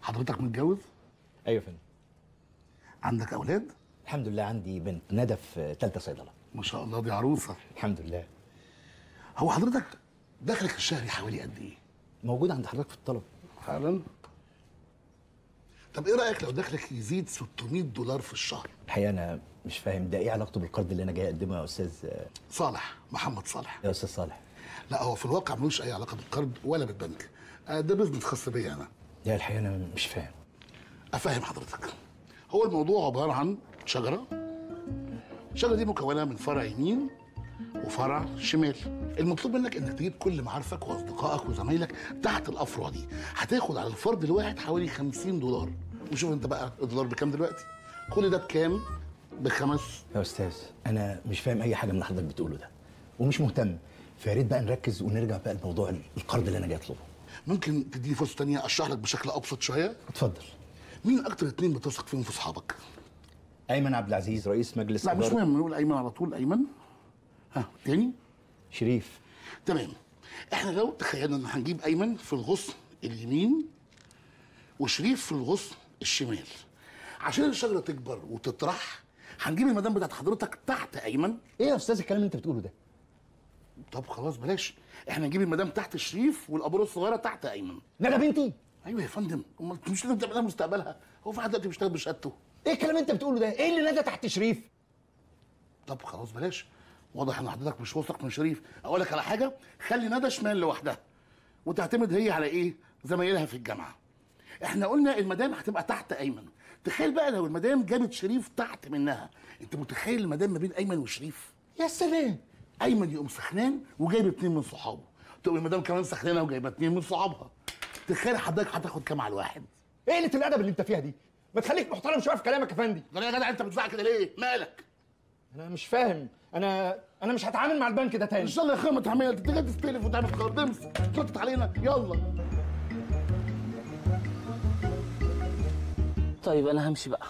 حضرتك متجوز ايوه يا فندم عندك اولاد الحمد لله عندي بنت ندى في ثالثه صيدله ما شاء الله دي عروسه الحمد لله هو حضرتك دخلك الشهري حوالي قد ايه موجود عند حضرتك في الطلب فعلا طب ايه رايك لو دخلك يزيد 600 دولار في الشهر الحقيقه انا مش فاهم ده ايه علاقته بالقرض اللي انا جاي اقدمه يا استاذ صالح محمد صالح يا استاذ صالح لا هو في الواقع ملوش اي علاقه بالقرض ولا بالبنك آه، ده بزنس خاص بيا انا لا الحقيقه انا مش فاهم افهم حضرتك هو الموضوع عباره عن شجره الشجره دي مكونه من فرع يمين وفرع شمال المطلوب منك انك تجيب كل معارفك واصدقائك وزمايلك تحت الافرع دي هتاخد على الفرد الواحد حوالي 50 دولار وشوف انت بقى الدولار بكام دلوقتي كل ده بكام بخمس يا استاذ انا مش فاهم اي حاجه من اللي حضرتك بتقوله ده ومش مهتم فيا ريت بقى نركز ونرجع بقى لموضوع القرض اللي انا جاي اطلبه ممكن تديني فرصه تانية اشرح لك بشكل ابسط شويه اتفضل مين اكتر اتنين بتثق فيهم في اصحابك ايمن عبد العزيز رئيس مجلس لا مش إدارة- مهم نقول ايمن على طول ايمن ها تاني شريف تمام احنا لو تخيلنا ان هنجيب ايمن في الغصن اليمين وشريف في الغصن الشمال عشان الشجره تكبر وتطرح هنجيب المدام بتاعت حضرتك تحت ايمن ايه يا استاذ الكلام اللي انت بتقوله ده طب خلاص بلاش احنا نجيب المدام تحت شريف والابوره الصغيره تحت ايمن ندى بنتي ايوه يا فندم امال مش لازم تعمل لها مستقبلها هو في حد دلوقتي بيشتغل بشهادته ايه الكلام اللي انت بتقوله ده ايه اللي ندى تحت شريف طب خلاص بلاش واضح ان حضرتك مش واثق من شريف اقول لك على حاجه خلي ندى شمال لوحدها وتعتمد هي على ايه زمايلها في الجامعه احنا قلنا المدام هتبقى تحت ايمن تخيل بقى لو المدام جابت شريف تحت منها انت متخيل المدام ما بين ايمن وشريف يا سلام ايمن يقوم سخنان وجايب اتنين من صحابه تقوم المدام كمان سخنانه وجايبه اتنين من صحابها تخيل حضرتك هتاخد كام على الواحد ايه قله الادب اللي انت فيها دي ما تخليك محترم شويه في كلامك يا فندي ده يا جدع انت بتزعق كده ليه مالك انا مش فاهم انا انا مش هتعامل مع البنك ده ان تاني شاء الله يا اخويا ما تعمل انت جاي تستلف وتعمل قرض امسك تنطط علينا يلا طيب انا همشي بقى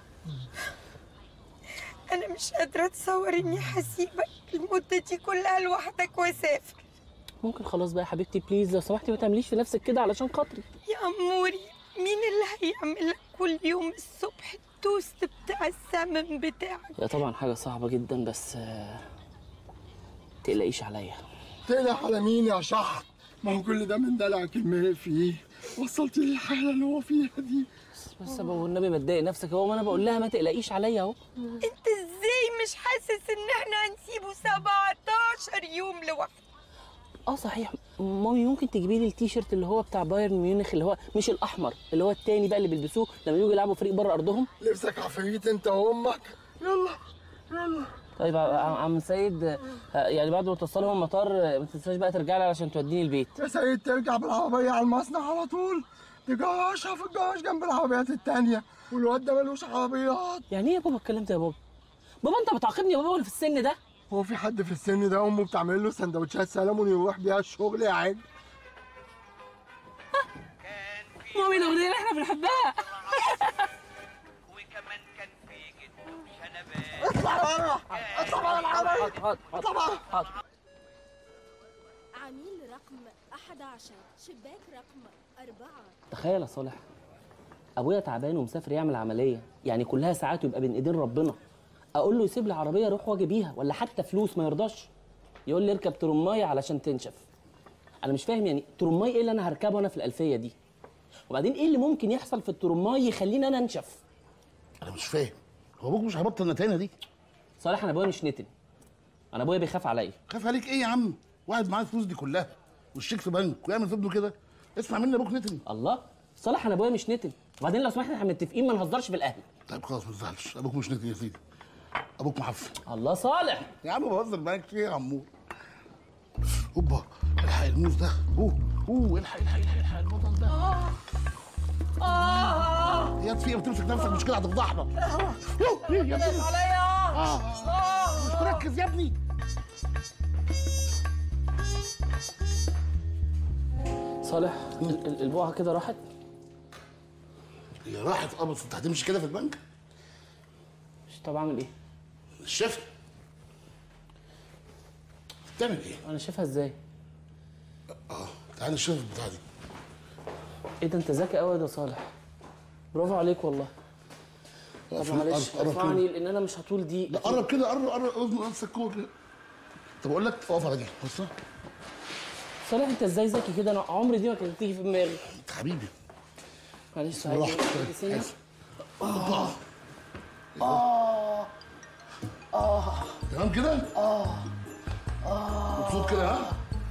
انا مش قادره اتصور اني هسيبك المده دي كلها لوحدك واسافر ممكن خلاص بقى يا حبيبتي بليز لو سمحتي ما تعمليش في نفسك كده علشان خاطري يا اموري مين اللي هيعمل لك كل يوم الصبح التوست بتاع السمن بتاعك هي طبعا حاجه صعبه جدا بس آه، تقلقيش عليا تقلق على مين يا شحط؟ ما هو كل ده من دلعك المهي فيه وصلت لي الحالة اللي هو فيها دي بس يا بابا والنبي ما تضايق نفسك هو ما انا بقول لها ما تقلقيش عليا اهو انت ازاي مش حاسس ان احنا هنسيبه 17 يوم لوحده اه صحيح مامي ممكن تجيبي لي التيشيرت اللي هو بتاع بايرن ميونخ اللي هو مش الاحمر اللي هو التاني بقى اللي بيلبسوه لما يجوا يلعبوا فريق بره ارضهم لبسك عفريت انت وامك يلا يلا طيب ع- عم سيد آه، يعني بعد ما توصلوا المطار آه، ما تنساش بقى ترجع لي علشان توديني البيت يا سيد ترجع بالعربية على المصنع على طول تجرشها في الجراج جنب العربيات التانية والواد ده ملوش عربيات يعني ايه يا بابا اتكلمت يا بابا بابا انت بتعاقبني يا بابا ولا في السن ده هو في حد في السن ده امه بتعمل له سندوتشات سلمون يروح بيها الشغل يا عيب مامي الاغنيه اللي احنا بنحبها وكمان كان في جده بشنبات اطلع بره اطلع بره العربية اطلع بره عميل رقم 11 شباك رقم 4 تخيل يا صالح ابويا تعبان ومسافر يعمل عمليه يعني كلها ساعات ويبقى بين ايدين ربنا اقول له يسيب لي عربيه اروح واجي بيها ولا حتى فلوس ما يرضاش يقول لي اركب ترمايه علشان تنشف انا مش فاهم يعني ترماي ايه اللي انا هركبه انا في الالفيه دي وبعدين ايه اللي ممكن يحصل في الترماي يخليني انا انشف انا مش فاهم هو ابوك مش هيبطل النتانه دي صالح انا ابويا مش نتن انا ابويا بيخاف عليا خاف عليك ايه يا عم واحد معاه الفلوس دي كلها والشيك في بنك ويعمل في ابنه كده اسمع مني ابوك نتن الله صالح انا ابويا مش نتن وبعدين لو سمحت احنا متفقين ما نهزرش في الاهل طيب خلاص ما تزعلش ابوك مش نتن يا سيدي ابوك معفن الله صالح يا عم بهزر معاك في ايه يا عمور اوبا الحق الموز ده اوه اوه الحق الحق الحق الحق البطل ده اه يا في إيه؟ بتمسك نفسك مش كده هتفضحنا أوه، ايه يا ابني عليا اه مش مركز يا ابني صالح ال- ال- البقعه كده راحت هي راحت اه بس انت هتمشي كده في البنك مش طب اعمل ايه الشفت بتعمل ايه؟ انا شايفها ازاي اه تعالى نشوف البتاع دي ايه ده انت ذكي قوي يا صالح برافو عليك والله طب قرب- معلش قرب كده. ارفعني لان انا مش هطول دي لا قرب كده قرب قرب اذن نفسك جوه كده طب اقول لك اقف على دي بص صالح انت ازاي ذكي كده انا عمري دي ما كانت تيجي في دماغي انت حبيبي معلش براحتك عايز- كده. سنة. عايز. تمام كده؟ اه اه مبسوط كده ها؟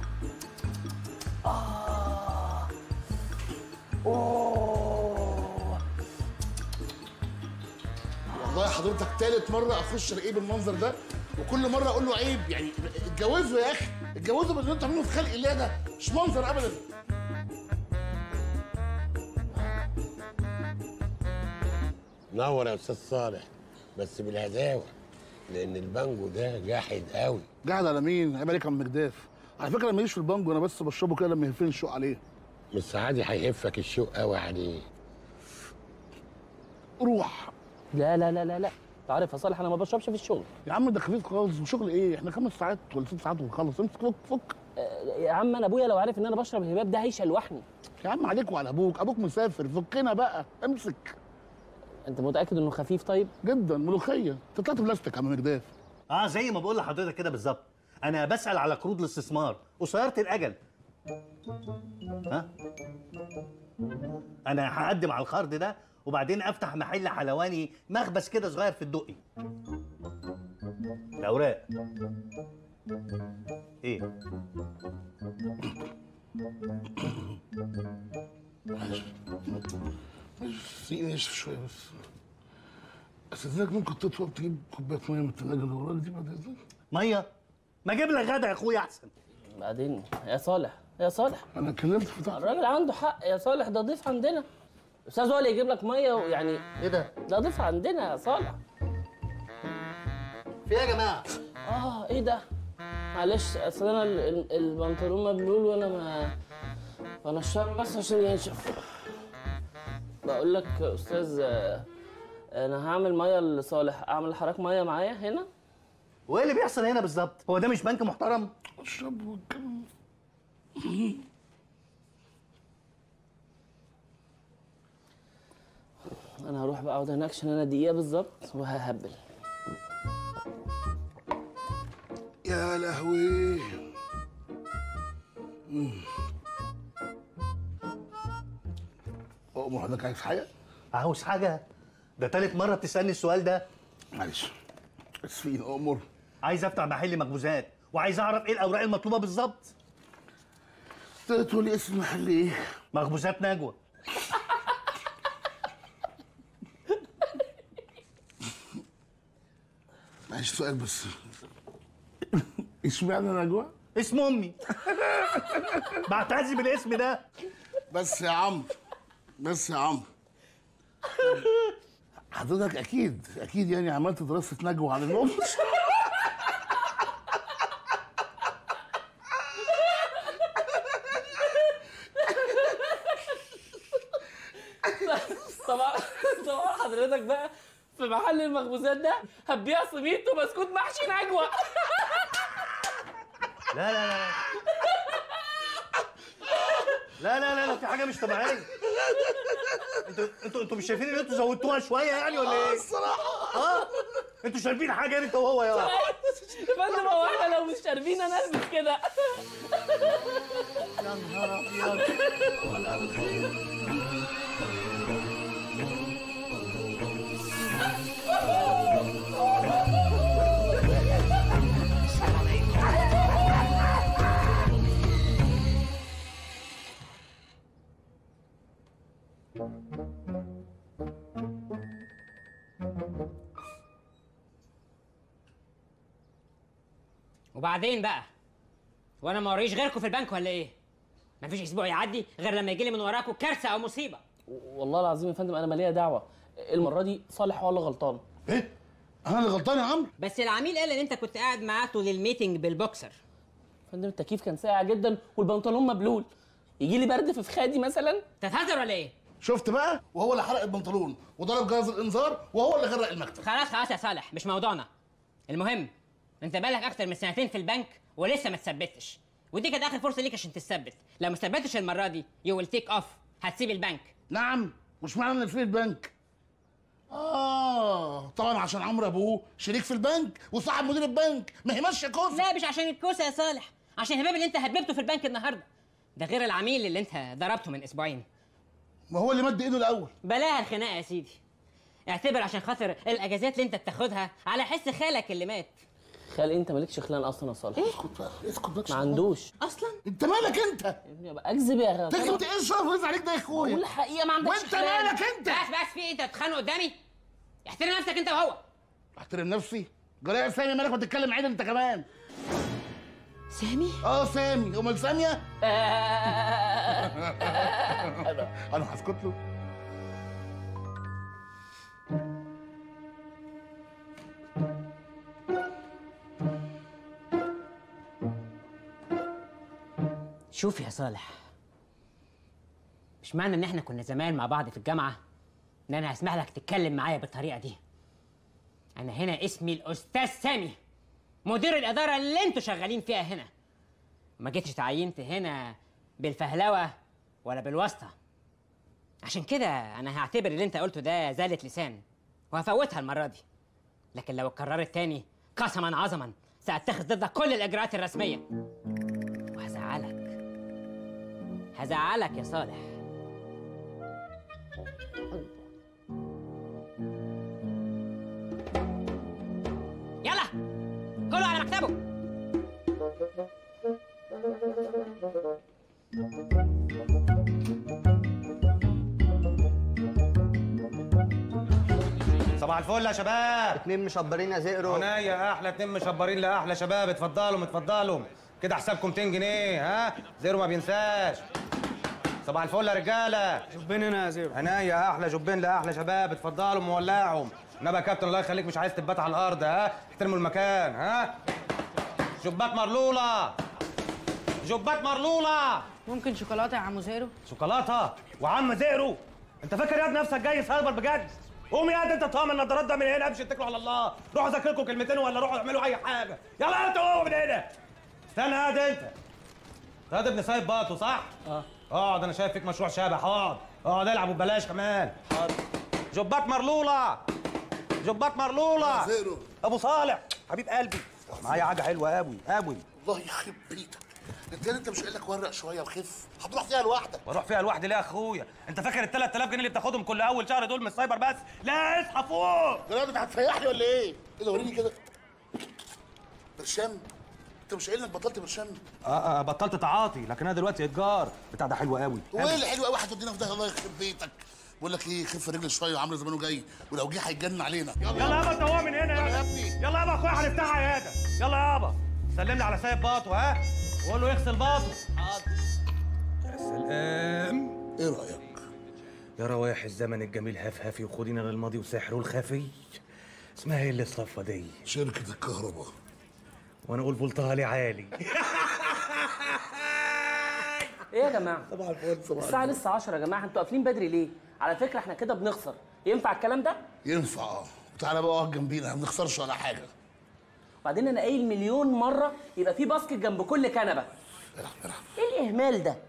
والله حضرتك تالت مرة أخش ألاقيه بالمنظر ده وكل مرة أقول له عيب يعني اتجوزوا يا أخي اتجوزوا باللي أنتوا عاملينه في خلق الله ده مش منظر أبدا نور يا استاذ صالح بس بالهداوه لان البانجو ده جاحد قوي قاعد على مين؟ عيب عليك يا عم مجداف على فكرة أنا ماليش في البانجو أنا بس بشربه كده لما يهفني الشوق عليه بس عادي هيهفك الشوق قوي عليه روح لا لا لا لا لا انت عارف يا صالح انا ما بشربش في الشغل يا عم ده خفيف خالص وشغل ايه؟ احنا خمس ساعات ولا ست ساعات ونخلص امسك فك فك يا عم انا ابويا لو عارف ان انا بشرب الهباب ده هيشلوحني يا عم عليك وعلى ابوك ابوك مسافر فكنا بقى امسك انت متاكد انه خفيف طيب جدا ملوخيه انت طلعت بلاستيك يا عم مجداف اه زي ما بقول لحضرتك كده بالظبط انا بسال على قروض الاستثمار قصيره الاجل ها انا هقدم على القرض ده وبعدين افتح محل حلواني مخبز كده صغير في الدقي الاوراق ايه سيبني اشرب شويه بس استاذنك ممكن تطلب تجيب كوبايه ميه من الثلاجه اللي وراك دي بعد اذنك ميه ما اجيب لك غدا يا اخويا احسن بعدين يا صالح يا صالح انا اتكلمت في ده الراجل عنده حق يا صالح ده ضيف عندنا استاذ هو اللي يجيب لك ميه ويعني ايه ده ده ضيف عندنا يا صالح في ايه يا جماعه اه ايه ده معلش اصل انا ال- ال- البنطلون مبلول وانا ما وانا الشعر بس عشان ينشف بقول لك يا استاذ آه، انا هعمل ميه لصالح اعمل لحضرتك ميه معايا هنا وايه اللي بيحصل هنا بالظبط هو ده مش بنك محترم اشرب واتكلم انا هروح بقى اقعد هناك عشان انا دقيقه بالظبط وههبل يا لهوي أؤمر حضرتك عايز حاجه؟ عاوز حاجه ده تالت مره بتسالني السؤال ده معلش اسفين أؤمر عايز افتح محل مخبوزات وعايز اعرف ايه الاوراق المطلوبه بالظبط تقدر تقول لي اسم المحل ايه؟ مخبوزات نجوى معلش سؤال بس اشمعنى نجوى؟ اسم امي بعتزي بالاسم ده بس يا عم بس يا عم حضرتك اكيد اكيد يعني عملت دراسه نجوى عن الام طبعا طبعا حضرتك بقى في محل المخبوزات ده هتبيع سميت وبسكوت محشي نجوى لا لا لا لا لا لا لا في حاجه مش طبيعيه انتوا انتوا انتوا مش شايفين ان انتوا زودتوها شويه يعني ولا ايه؟ الصراحه اه انتوا شاربين حاجه انت وهو يا يا فندم هو احنا لو مش شاربين انا البس كده يا نهار ابيض وبعدين بقى وانا ما وريش غيركم في البنك ولا ايه مفيش اسبوع يعدي غير لما يجي لي من وراكم كارثه او مصيبه والله العظيم يا فندم انا ماليه دعوه المره دي صالح هو اللي غلطان ايه؟ انا اللي غلطان يا عم بس العميل قال ان انت كنت قاعد معاه طول الميتنج بالبوكسر فندم التكييف كان ساقع جدا والبنطلون مبلول يجي لي برد في فخادي مثلا تتهزر ولا ايه شفت بقى وهو اللي حرق البنطلون وضرب جرس الانذار وهو اللي غرق المكتب خلاص خلاص يا صالح مش موضوعنا المهم انت بقالك اكتر من سنتين في البنك ولسه ما تثبتش ودي كانت اخر فرصه ليك عشان تثبت لو ما ثبتش المره دي يو ويل تيك اوف هتسيب البنك نعم مش معنى ان في البنك اه طبعا عشان عمرو ابوه شريك في البنك وصاحب مدير البنك ما هي ماشيه كوسه لا مش عشان الكوسه يا صالح عشان الهباب اللي انت هببته في البنك النهارده ده غير العميل اللي انت ضربته من اسبوعين ما هو اللي مد ايده الاول بلاها الخناقه يا سيدي اعتبر عشان خاطر الاجازات اللي انت بتاخدها على حس خالك اللي مات خال انت مالكش خلان اصلا يا صالح اسكت بقى اسكت بقى ما عندوش اصلا انت مالك انت يبقى اكذب يا تكذب خال ايه الشرف اللي عليك ده يا اخويا قول الحقيقه ما عندكش وانت خلان. مالك انت بس بس في إيه؟ انت بتتخانق قدامي احترم نفسك انت وهو احترم نفسي جرى يا سامي مالك ما تتكلم عدل انت كمان سامي اه سامي امال ساميه انا هسكت له شوف يا صالح مش معنى ان احنا كنا زمان مع بعض في الجامعه ان انا هسمح لك تتكلم معايا بالطريقه دي انا هنا اسمي الاستاذ سامي مدير الاداره اللي انتوا شغالين فيها هنا ما جيتش تعينت هنا بالفهلوه ولا بالواسطه عشان كده انا هعتبر اللي انت قلته ده زالة لسان وهفوتها المره دي لكن لو اتكررت تاني قسما عظما ساتخذ ضدك كل الاجراءات الرسميه وهزعلك هزعلك يا صالح يلا كله على مكتبه صباح الفل يا شباب اتنين مشبرين يا زئرو عناية احلى اتنين مشبرين لاحلى شباب اتفضلوا اتفضلوا كده حسابكم 200 جنيه ها زيرو ما بينساش صباح الفل يا رجاله جبين هنا يا زئرو عناية احلى جبين لاحلى شباب اتفضلوا مولعهم نبى يا كابتن الله يخليك مش عايز تبات على الارض ها احترموا المكان ها جبات مرلوله جبات مرلوله ممكن شوكولاته يا عم زيرو شوكولاته وعم زئرو انت فاكر يا ابني نفسك جاي سايبر بجد قوم يا دي انت طعم النضارات ده من هنا امشي اتكلوا على الله روحوا ذاكركم كلمتين ولا روحوا اعملوا اي حاجه يلا انت قوم من هنا استنى يا دي انت انت ابن سايب باطو صح؟ اه اقعد انا شايف فيك مشروع شبح اقعد اقعد العب وببلاش كمان حاضر جبات مرلوله جبات مرلوله زيرو ابو صالح حبيب قلبي معايا حاجه حلوه قوي قوي الله يخرب بيتك انت انت مش قايل لك ورق شويه وخف هتروح فيها لوحدك بروح فيها لوحدي ليه يا اخويا انت فاكر ال 3000 جنيه اللي بتاخدهم كل اول شهر دول من السايبر بس لا اصحى فوق ده انت هتسيحني ولا ايه؟ ايه ده وريني كده برشام انت مش قايل انك بطلت برشام اه اه بطلت تعاطي لكن انا دلوقتي اتجار بتاع ده حلو قوي وايه اللي حلو قوي هتودينا في ده الله يخرب بيتك بقول لك ايه خف رجل شويه وعامل زمانه جاي ولو جه هيتجنن علينا يلا يابا انت هو من هنا يا ابني يلا يابا اخويا هنفتحها عياده يلا يابا سلم لي على سايب باطو ها وقول له يغسل باطو حاضر يا سلام ايه رايك؟ يا روايح الزمن الجميل هفهفي وخدينا للماضي وسحره الخفي اسمها ايه اللي الصفه دي؟ شركه الكهرباء وانا اقول فولتها لي عالي ايه يا جماعه صباح الفل صباح الساعه لسه 10 يا جماعه انتوا قافلين بدري ليه على فكره احنا كده بنخسر ينفع الكلام ده ينفع اه تعالى بقى اقعد جنبينا ما بنخسرش ولا حاجه وبعدين انا قايل مليون مره يبقى في باسكت جنب كل كنبه ايه الاهمال ده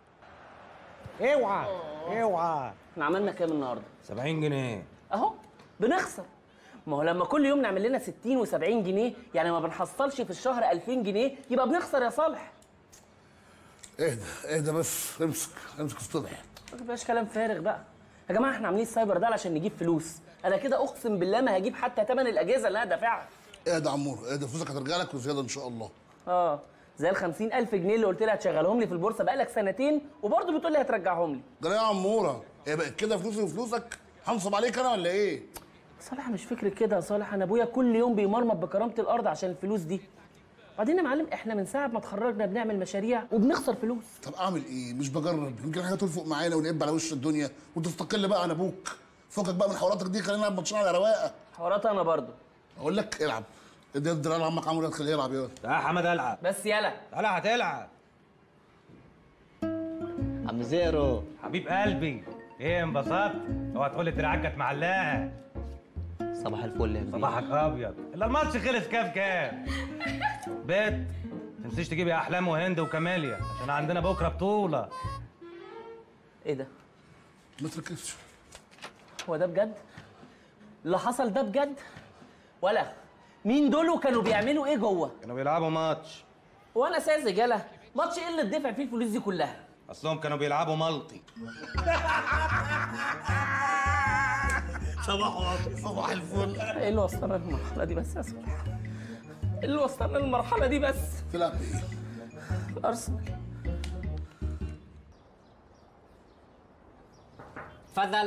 اوعى اوعى احنا عملنا كام النهارده 70 جنيه اهو بنخسر ما هو لما كل يوم نعمل لنا 60 و70 جنيه يعني ما بنحصلش في الشهر 2000 جنيه يبقى بنخسر يا صالح اهدى اهدى بس امسك امسك الصبح ما تبقاش كلام فارغ بقى يا جماعه احنا عاملين السايبر ده علشان نجيب فلوس انا كده اقسم بالله ما هجيب حتى ثمن الاجهزه اللي انا دافعها اهدى يا عمور اهدى فلوسك هترجع لك وزياده ان شاء الله اه زي ال 50000 جنيه اللي قلت لي هتشغلهم لي في البورصه بقالك سنتين وبرضه بتقول لي هترجعهم لي ده يا عموره هي بقت كده فلوسي وفلوسك هنصب عليك انا ولا ايه؟ صالح مش فكرة كده يا صالح انا ابويا كل يوم بيمرمط بكرامه الارض عشان الفلوس دي بعدين يا معلم احنا من ساعه ما اتخرجنا بنعمل مشاريع وبنخسر فلوس طب اعمل ايه؟ مش بجرب يمكن حاجه تلفق معانا ونقب على وش الدنيا وتستقل بقى عن ابوك فكك بقى من حواراتك دي خلينا نلعب ماتشين على رواقه حوارات انا برضه اقول لك العب ادي الدراع لعمك عمرو خليه يلعب يلا يا حمد العب بس يلا تعالى هتلعب عم زئرو حبيب قلبي ايه انبسطت اوعى تقول لي دراعك كانت معلقه صباح الفل يا كبير صباحك ابيض الا الماتش خلص كام كام بيت تنسيش تجيبي احلام وهند وكماليا عشان عندنا بكره بطوله ايه ده؟ ما تركزش هو ده بجد اللي حصل ده بجد ولا مين دول وكانوا بيعملوا ايه جوه كانوا بيلعبوا ماتش وانا ساذج يالا ماتش ايه اللي تدفع فيه الفلوس دي كلها اصلهم كانوا بيلعبوا ملطي صباح صباح الفل ايه اللي وصلنا للمرحله دي بس يا صالح ايه اللي وصلنا للمرحله دي بس تلعب ايه ارسنال اتفضل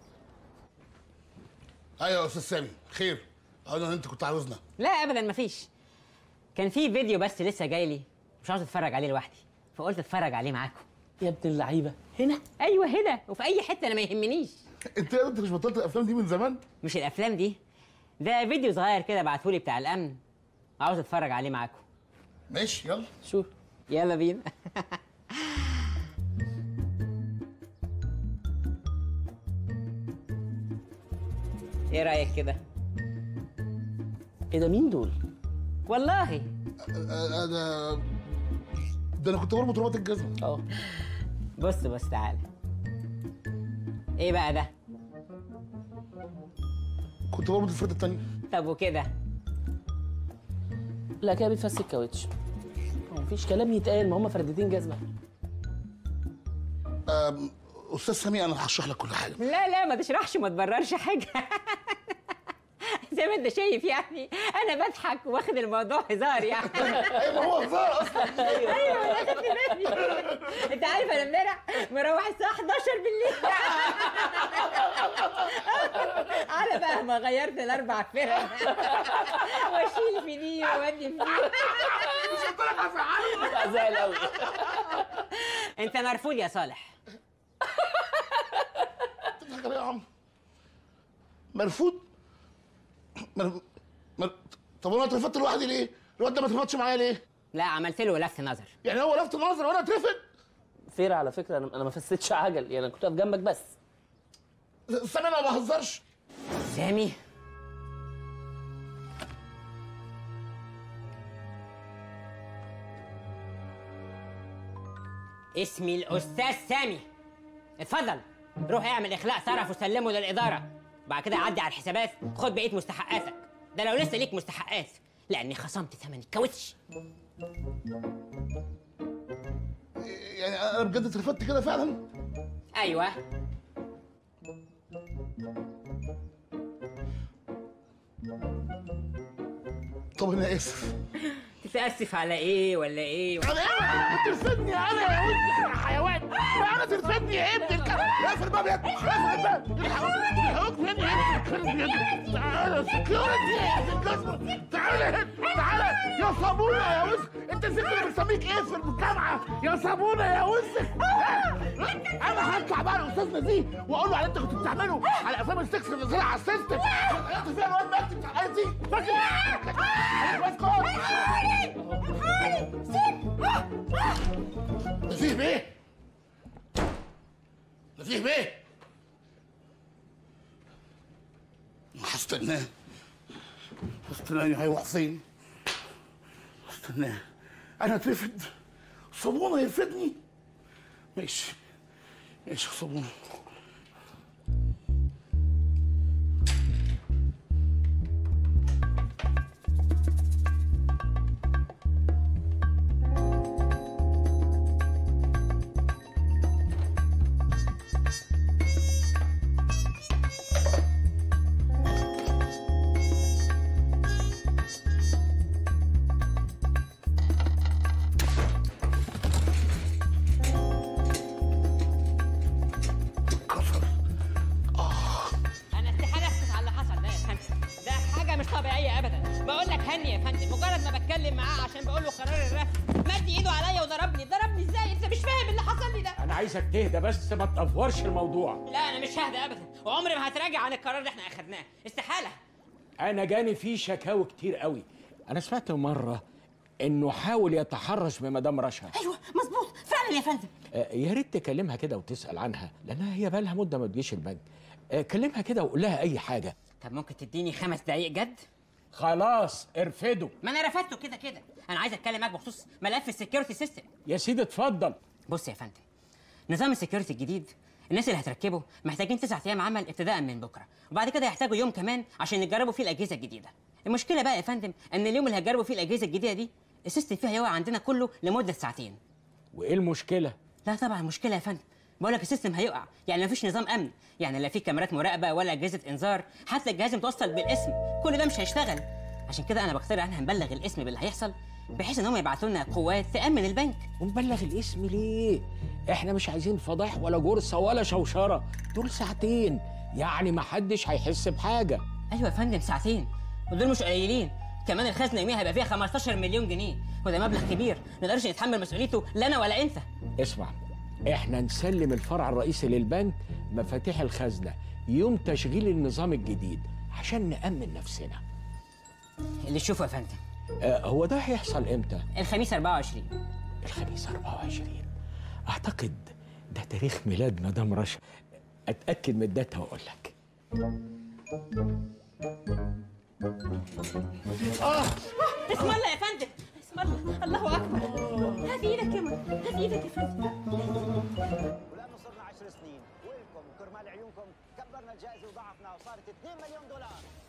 ايوه يا استاذ سامي خير انا انت كنت عاوزنا لا ابدا مفيش كان في فيديو بس لسه جاي لي مش عاوز اتفرج عليه لوحدي فقلت اتفرج عليه معاكم يا ابن اللعيبه هنا ايوه هنا وفي اي حته انا ما يهمنيش انت انت مش بطلت الافلام دي من زمان مش الافلام دي ده فيديو صغير كده بعتهولي بتاع الامن عاوز اتفرج عليه معاكم ماشي يلا شوف يلا بينا ايه رايك كده ايه ده مين دول والله انا ده انا كنت بربط رباط الجزمه اه بص بص تعالى ايه بقى ده كنت بربط الفرد التانية طب وكده لا كده بيتفس الكاوتش هو مفيش كلام يتقال ما هم فردتين جزمه أم، استاذ سامي انا هشرح لك كل حاجه لا لا ما تشرحش ما تبررش حاجه زي ما انت شايف يعني انا بضحك واخد الموضوع هزار يعني ايوه هو هزار اصلا ايوه انا خدت بالي انت عارف انا امبارح مروح الساعه 11 بالليل على بقى ما غيرت الاربع فرق واشيل في دي واودي في دي مش قلت لك هفعله زعل قوي انت مرفوض يا صالح تضحك عليا يا عم مرفوض مر... مر... طب انا اترفدت لوحدي ليه؟ الواد ده ما اترفدش معايا ليه؟ لا عملت له لفت نظر يعني هو لفت نظر وانا اترفد؟ فير على فكره انا انا ما فسيتش عجل يعني انا كنت واقف جنبك بس سامي انا ما بهزرش سامي اسمي الاستاذ سامي اتفضل روح اعمل اخلاء طرف وسلمه للاداره بعد كده عدي على الحسابات خد بقيه مستحقاتك ده لو لسه ليك مستحقات لاني خصمت ثمن الكاوتش يعني انا بجد اترفدت كده فعلا؟ ايوه طب انا اسف تتاسف على ايه ولا ايه انا ايه ترفدني انا يا وسخ يا حيوان ما انا ترفدني يا ابن الكلب اقفل الباب يا ابني اقفل الباب الحقوق مني يا تعالى سكيورتي يا الجزمه تعالى هنا تعالى يا صابونه يا وسخ انت الست اللي بتسميك ايه في الجامعه يا صابونه يا وسخ انا هطلع بقى الاستاذ نزيه واقول له على اللي انت كنت بتعمله على افلام السكس اللي نزلها على السيستم غيرت فيها الواد مجدي بتاع الاي تي فاكر فاكر كويس نزيه بيه نزيه بيه هستناه هستناه هيروح فين هستناه انا اترفد صابونه يرفدني ماشي ماشي يا صابونه كسر انا استحاله اسكت على اللي حصل ده يا فندم ده حاجه مش طبيعيه ابدا بقول لك هني يا فندم مجرد ما بتكلم معاه عشان بقول له قرار الرفض مد ايده عليا وضربني ضربني ازاي انت مش فاهم اللي حصل لي ده انا عايزك تهدى بس ما تأفورش الموضوع لا انا مش ههدى ابدا وعمري ما هتراجع عن القرار اللي احنا اخدناه استحاله انا جاني فيه شكاوي كتير قوي انا سمعت مره انه حاول يتحرش بمدام رشا ايوه مظبوط فعلا يا فندم آه، يا ريت تكلمها كده وتسال عنها لانها هي بقالها مده ما تجيش البنك آه، كلمها كده وقول لها اي حاجه طب ممكن تديني خمس دقايق جد خلاص ارفده ما انا رفضته كده كده انا عايز اتكلم معاك بخصوص ملف السكيورتي سيستم يا سيدي اتفضل بص يا فندم نظام السكيورتي الجديد الناس اللي هتركبه محتاجين تسعة ايام عمل ابتداء من بكره وبعد كده هيحتاجوا يوم كمان عشان يجربوا فيه الاجهزه الجديده المشكله بقى يا فندم ان اليوم اللي هيجربوا فيه الاجهزه الجديده دي السيستم فيها هيقع عندنا كله لمده ساعتين وايه المشكله لا طبعا مشكله يا فندم بقول لك السيستم هيقع يعني مفيش نظام امن يعني لا في كاميرات مراقبه ولا اجهزه انذار حتى الجهاز متوصل بالاسم كل ده مش هيشتغل عشان كده انا بقترح ان احنا نبلغ الاسم باللي هيحصل بحيث ان هم يبعتوا لنا قوات تامن البنك ونبلغ الاسم ليه احنا مش عايزين فضايح ولا جرصه ولا شوشره دول ساعتين يعني ما حدش هيحس بحاجه ايوه يا فندم ساعتين ودول مش قليلين كمان الخزنه يوميها هيبقى فيها 15 مليون جنيه وده مبلغ كبير ما نقدرش نتحمل مسؤوليته لا انا ولا انت اسمع احنا نسلم الفرع الرئيسي للبنك مفاتيح الخزنه يوم تشغيل النظام الجديد عشان نأمن نفسنا اللي تشوفه يا فندم آه هو ده هيحصل امتى الخميس 24 الخميس 24 اعتقد ده تاريخ ميلاد مدام رشا اتاكد من الداتا واقول لك اه اسم الله يا فندم اسم الله الله اكبر هات ايدك يا من هات ايدك يا فندم ولانه صرنا 10 سنين ولكم وكرمال عيونكم كبرنا الجائزه وضعفنا وصارت 2 مليون دولار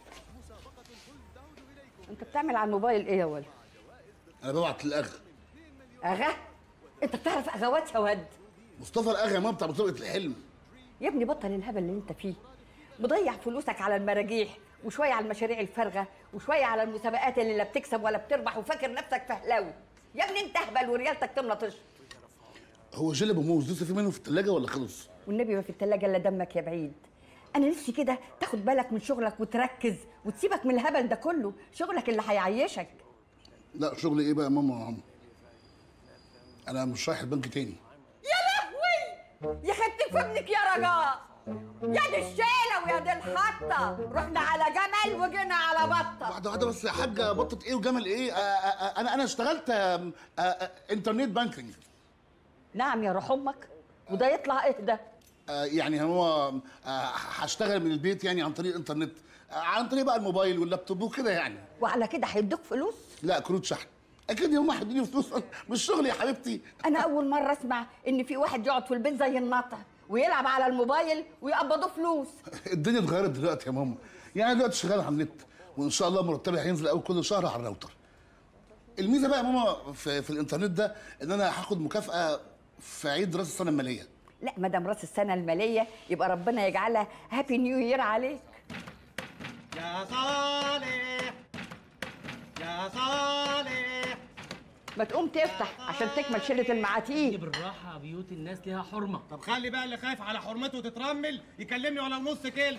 انت بتعمل على الموبايل ايه يا ولد انا ببعت للاغا اغا انت بتعرف اغوات يا ود مصطفى الاغا يا ماما بتاع مسابقه الحلم يا ابني بطل الهبل اللي انت فيه مضيع فلوسك على المراجيح وشويه على المشاريع الفارغه وشويه على المسابقات اللي لا بتكسب ولا بتربح وفاكر نفسك فهلاوي يا ابني انت اهبل وريالتك تملطش هو جلب وموز لسه في منه في الثلاجه ولا خلص والنبي ما في التلاجة الا دمك يا بعيد انا نفسي كده تاخد بالك من شغلك وتركز وتسيبك من الهبل ده كله شغلك اللي هيعيشك لا شغل ايه بقى يا ماما يا عم انا مش رايح البنك تاني يا لهوي يا خدت في ابنك يا رجاء يا دي الشيله ويا دي الحطه رحنا على جمل وجينا على بطه واحده واحده بس يا حاجه بطه ايه وجمل ايه آه آه آه انا انا اشتغلت آه آه آه انترنت بانكينج نعم يا روح امك وده يطلع اهدى آه يعني هو آه هشتغل من البيت يعني عن طريق الانترنت آه عن طريق بقى الموبايل واللابتوب وكده يعني وعلى كده هيدوك فلوس لا كروت شحن اكيد يوم واحد يديني فلوس مش شغل يا حبيبتي انا اول مره اسمع ان في واحد يقعد في البيت زي النطع ويلعب على الموبايل ويقبضوه فلوس الدنيا اتغيرت دلوقتي يا ماما يعني أنا دلوقتي شغال على النت وان شاء الله مرتبي هينزل اول كل شهر على الراوتر الميزه بقى يا ماما في, في الانترنت ده ان انا هاخد مكافاه في عيد راس السنه الماليه لا ما دام راس السنه الماليه يبقى ربنا يجعلها هابي نيو يير عليك يا صالح يا صالح ما تقوم تفتح عشان تكمل شله المعاتيه بالراحه بيوت الناس ليها حرمه طب خلي بقى اللي خايف على حرمته تترمل يكلمني ولو نص كلمه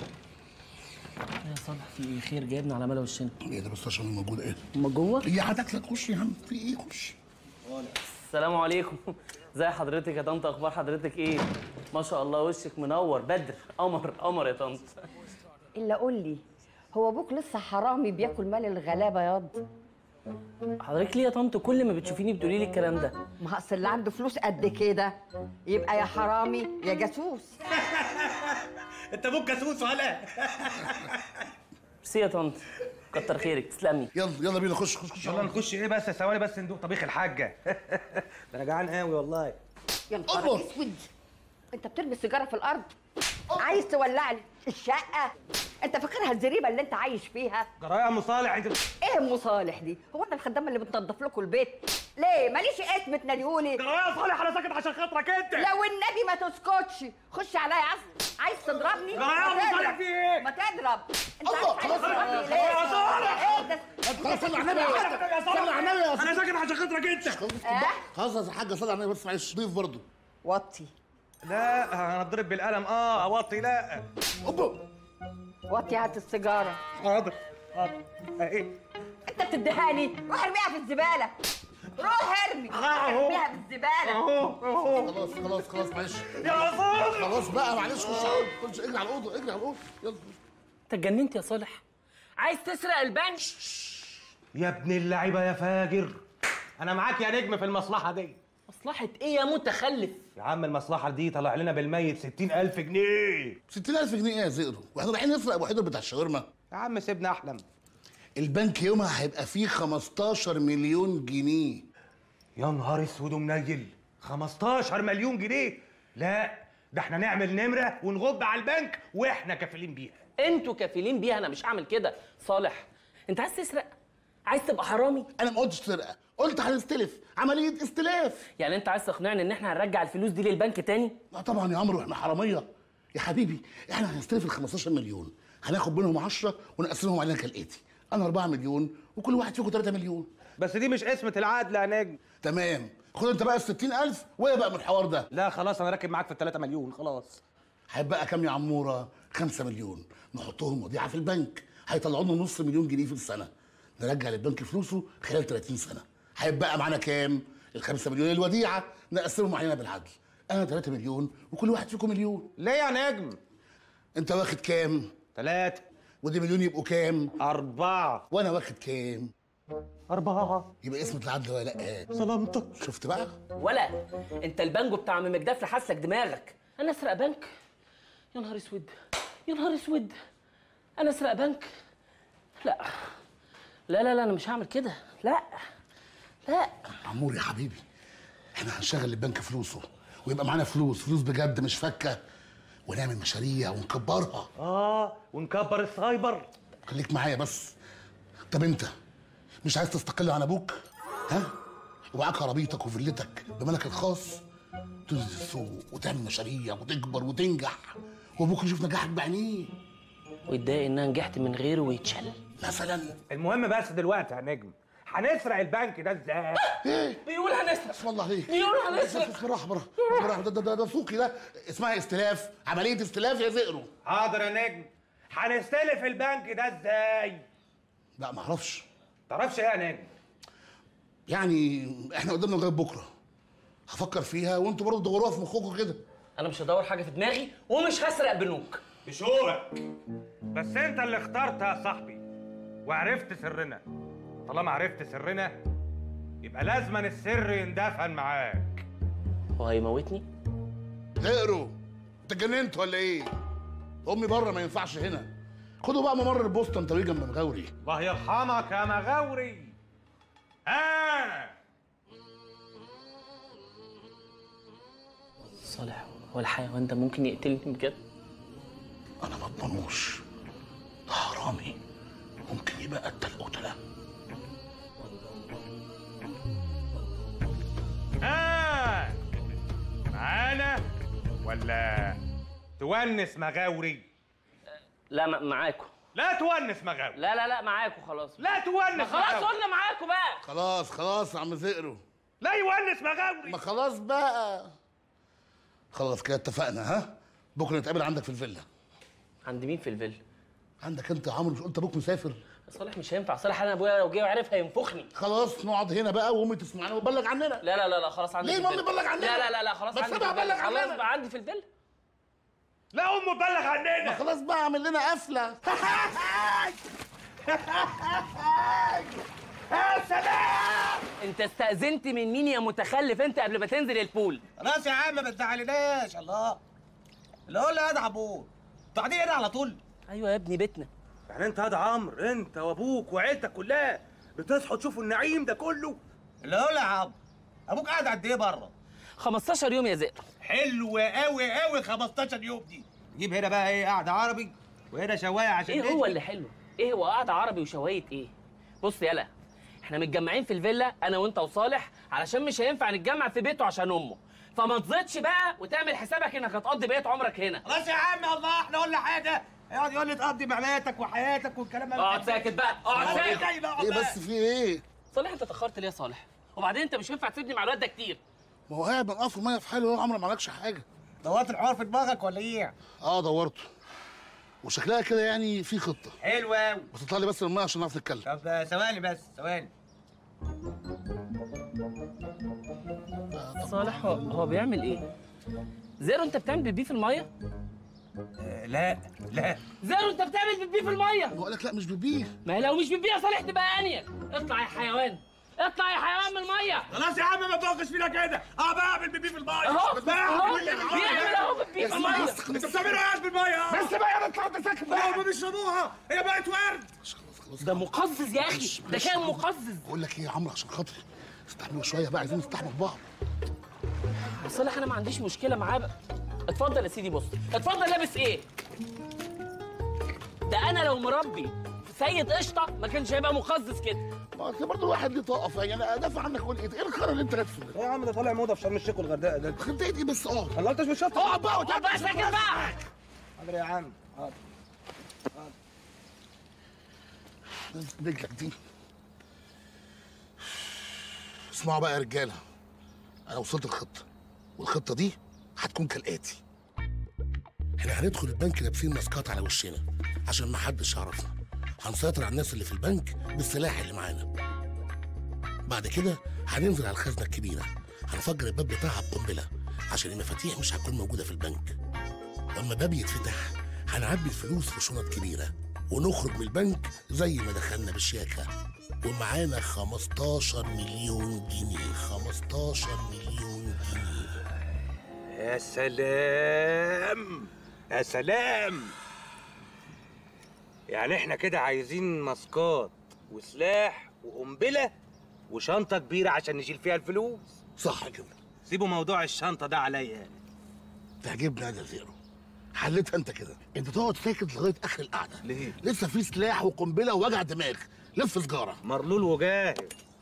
يا صالح في ايه خير جايبنا على ملا وشنا ايه ده بس عشان موجود ايه هما جوه هي هتاكلك خش يا عم في ايه خش السلام عليكم ازي حضرتك يا طنط اخبار حضرتك ايه ما شاء الله وشك منور بدر قمر قمر يا طنط الا قول لي هو ابوك لسه حرامي بياكل مال الغلابه ياض حضرتك ليه يا طنط كل ما بتشوفيني بتقولي لي الكلام ده ما اصل اللي عنده فلوس قد كده يبقى يا حرامي يا جاسوس انت ابوك جاسوس ولا ميرسي يا طنط كتر خيرك تسلمي يلا يلا بينا خش خش خش يلا نخش ايه بس ثواني بس ندوق طبيخ الحاجه ده انا جعان قوي والله يا نهار اسود انت بترمي السيجاره في الارض عايز تولع لي الشقه انت فاكرها الزريبه اللي انت عايش فيها جرايه يا ام صالح انت ايه ام صالح دي هو انا الخدامه اللي بتنظف لكم البيت ليه ماليش اسم تناديهولي جرايه يا صالح انا ساكت عشان خاطرك انت لو النبي ما تسكتش خش عليا عايز عايز تضربني جرايه يا ما ام صالح تضرب. في ايه ما تضرب انت الله، عايز خلاص. تضربني ليه يا صالح. ايه ده خلاص صلي على النبي يا حاج صلي على النبي يا انا ساكت عشان خاطرك انت خلاص يا حاجه صلي على النبي بس معلش ضيف برضه وطي لا انا اتضرب بالقلم اه اوطي لا اوبا وطي هات السيجاره حاضر حاضر اهي انت بتديهاني روح ارميها في الزباله روح ارمي أهو. ارميها في الزباله اهو اهو خلاص خلاص خلاص معلش يا صالح خلاص بقى معلش خش على الأوضة، خش اجري على الاوضه اجري على الاوضه يلا انت اتجننت يا صالح عايز تسرق البنك يا ابن اللعيبه يا فاجر انا معاك يا نجم في المصلحه دي مصلحه ايه يا متخلف يا عم المصلحه دي طلع لنا بالميت 60000 جنيه 60000 جنيه ايه يا زئرو واحنا رايحين نسرق ابو حيدر بتاع الشاورما يا عم سيبنا احلم البنك يومها هيبقى فيه 15 مليون جنيه يا نهار اسود ومنيل 15 مليون جنيه لا ده احنا نعمل نمره ونغب على البنك واحنا كافلين بيها انتوا كافلين بيها انا مش هعمل كده صالح انت عايز تسرق عايز تبقى حرامي انا ما قلتش سرقه قلت هنستلف عمليه استلاف يعني انت عايز تقنعني ان احنا هنرجع الفلوس دي للبنك تاني لا طبعا يا عمرو احنا حراميه يا حبيبي احنا هنستلف ال 15 مليون هناخد منهم 10 ونقسمهم علينا كالاتي انا 4 مليون وكل واحد فيكم 3 مليون بس دي مش قسمه العدل يا نجم تمام خد انت بقى ال 60000 وايه بقى من الحوار ده لا خلاص انا راكب معاك في ال 3 مليون خلاص هيبقى كام يا عموره 5 مليون نحطهم وديعه في البنك هيطلعوا لنا نص مليون جنيه في السنه نرجع للبنك فلوسه خلال 30 سنه هيبقى معانا كام ال 5 مليون الوديعه نقسمهم علينا بالعدل انا 3 مليون وكل واحد فيكم مليون ليه يا نجم انت واخد كام ثلاثة ودي مليون يبقوا كام أربعة وانا واخد كام أربعة يبقى اسمة العدل ولا لا سلامتك شفت بقى ولا انت البانجو بتاع عم مجدف لحسلك دماغك انا اسرق بنك يا نهار اسود يا نهار اسود انا اسرق بنك لا لا لا لا انا مش هعمل كده لا لا عمور يا حبيبي احنا هنشغل البنك فلوسه ويبقى معانا فلوس فلوس بجد مش فكه ونعمل مشاريع ونكبرها اه ونكبر السايبر خليك معايا بس طب انت مش عايز تستقل عن ابوك ها ومعاك عربيتك وفيلتك بملك الخاص تنزل السوق وتعمل مشاريع وتكبر وتنجح وابوك يشوف نجاحك بعينيه ويتضايق ان انا نجحت من غيره ويتشل مثلا المهم بس دلوقتي يا نجم هنسرق البنك ده ازاي؟ ايه بيقول هنسرق اسم الله عليك بيقول هنسرق بس بالراحه بالراحه بالراحه ده, ده, ده, ده سوقي ده اسمها استلاف عمليه استلاف يا زئرو حاضر يا نجم هنستلف البنك ده ازاي؟ لا ما اعرفش تعرفش ايه يا نجم؟ يعني احنا قدامنا لغايه بكره هفكر فيها وانتوا برضه دوروها في مخكم كده انا مش هدور حاجه في دماغي ومش هسرق بنوك بشوقك بس انت اللي اخترتها يا صاحبي وعرفت سرنا طالما عرفت سرنا يبقى لازما السر يندفن معاك هو هيموتني اقروا انت اتجننت ولا ايه امي بره ما ينفعش هنا خدوا بقى ممر البوسطه انت جنب مغاوري الله يرحمك يا مغاوري آه صالح هو الحيوان ده ممكن يقتلني بجد انا ما اضمنوش ده حرامي ممكن يبقى قتل قتله آه معانا ولا تونس مغاوري لا م- معاكم لا تونس مغاوري لا لا لا معاكم خلاص لا تونس ما خلاص مغاوري. قلنا معاكم بقى خلاص خلاص يا عم زئرو لا يونس مغاوري ما خلاص بقى خلاص كده اتفقنا ها بكره نتقابل عندك في الفيلا عند مين في الفيلا عندك انت يا عمرو مش قلت ابوك مسافر صالح مش هينفع صالح انا ابويا لو جه وعرف هينفخني خلاص نقعد هنا بقى وامي تسمعنا وتبلغ عننا لا لا لا لا خلاص عندي ليه في مامي الفيلا. بلغ عننا؟ لا لا لا لا خلاص ما عندي في تسيبها الفيلا بلغ خلاص عننا. بقى عندي في الفيلا لا امه تبلغ عننا ما خلاص بقى اعمل لنا قفله يا سلام انت استأذنت من مين يا متخلف انت قبل ما تنزل البول خلاص يا عم ما تزعلناش الله اللي هو اللي يا عبود انتوا قاعدين هنا على طول ايوه يا ابني بيتنا يعني انت هذا عمرو انت وابوك وعيلتك كلها بتصحوا تشوفوا النعيم ده كله اللي هو يا عم ابوك قاعد قد ايه بره 15 يوم يا زئر حلو قوي قوي 15 يوم دي جيب هنا بقى ايه قاعده عربي وهنا شوايه عشان ايه هو نشوي. اللي حلو ايه هو قاعده عربي وشوايه ايه بص يلا احنا متجمعين في الفيلا انا وانت وصالح علشان مش هينفع نتجمع في بيته عشان امه فما تزيدش بقى وتعمل حسابك انك هتقضي بقيه عمرك هنا خلاص يا عم الله احنا قلنا حاجه يقعد يقول لي تقضي معاناتك وحياتك والكلام ده اقعد ساكت بقى اقعد ساكت ايه بس في ايه صالح انت اتاخرت ليه يا صالح وبعدين انت مش هينفع تسيبني مع الواد ده كتير ما هو قاعد منقف الميه في حاله يا عمرو ما عملكش حاجه دورت الحوار في دماغك ولا ايه؟ اه دورته وشكلها كده يعني في خطه حلو قوي بس اطلع لي بس من الميه عشان نعرف نتكلم طب ثواني بس ثواني صالح هو, هو بيعمل ايه زيرو انت بتعمل بيبي في الميه لا لا زيرو انت بتعمل بيبي في الميه بقول لك لا مش بيبيه ما هي لو مش بيبي يا صالح تبقى انيك اطلع يا حيوان اطلع يا حيوان من الميه خلاص يا عم ما توقش فينا كده اه بعمل بيبي في المايه اهو بعمل اهو كل اللي بيعمل اهو بيبي في الميه انت بتعملوا ايه بالميه بس بقى انا طلعت ساكت بقى هم بيشربوها هي بقت ورد ده مقزز يا اخي ده كان مقزز بقول لك ايه يا عمرو عشان خاطري استحملوا شويه بقى عايزين نستحمل بعض صالح انا ما عنديش مشكله معاه بقى اتفضل يا سيدي بص اتفضل لابس ايه ده انا لو مربي سيد قشطه ما كانش هيبقى مقزز كده ما اصل برضه الواحد ليه طاقه فيعني انا ادافع عنك اقول ايه ايه الخرا اللي انت لابسه ده؟ يا عم ده طالع موضه في شرم الشيخ والغردقه ده انت ايه بس اقعد الله انت مش شاطر اقعد بقى اقعد بقى ساكت بقى حاضر يا عم حاضر رجلك دي اسمعوا بقى يا رجاله انا وصلت الخطه والخطه دي هتكون كالاتي احنا هندخل البنك لابسين ماسكات على وشنا عشان ما حدش يعرفنا هنسيطر على الناس اللي في البنك بالسلاح اللي معانا بعد كده هننزل على الخزنه الكبيره هنفجر الباب بتاعها بقنبله عشان المفاتيح مش هتكون موجوده في البنك لما الباب يتفتح هنعبي الفلوس في شنط كبيره ونخرج من البنك زي ما دخلنا بشياكه ومعانا 15 مليون جنيه 15 مليون جنيه يا سلام يا سلام يعني احنا كده عايزين ماسكات وسلاح وقنبله وشنطه كبيره عشان نشيل فيها الفلوس صح كده سيبوا موضوع الشنطه ده عليا انا تعجبني انا زيرو حلتها انت كده انت تقعد ساكت لغايه اخر القعده ليه لسه في سلاح وقنبله ووجع دماغ لف سجاره مرلول وجاهز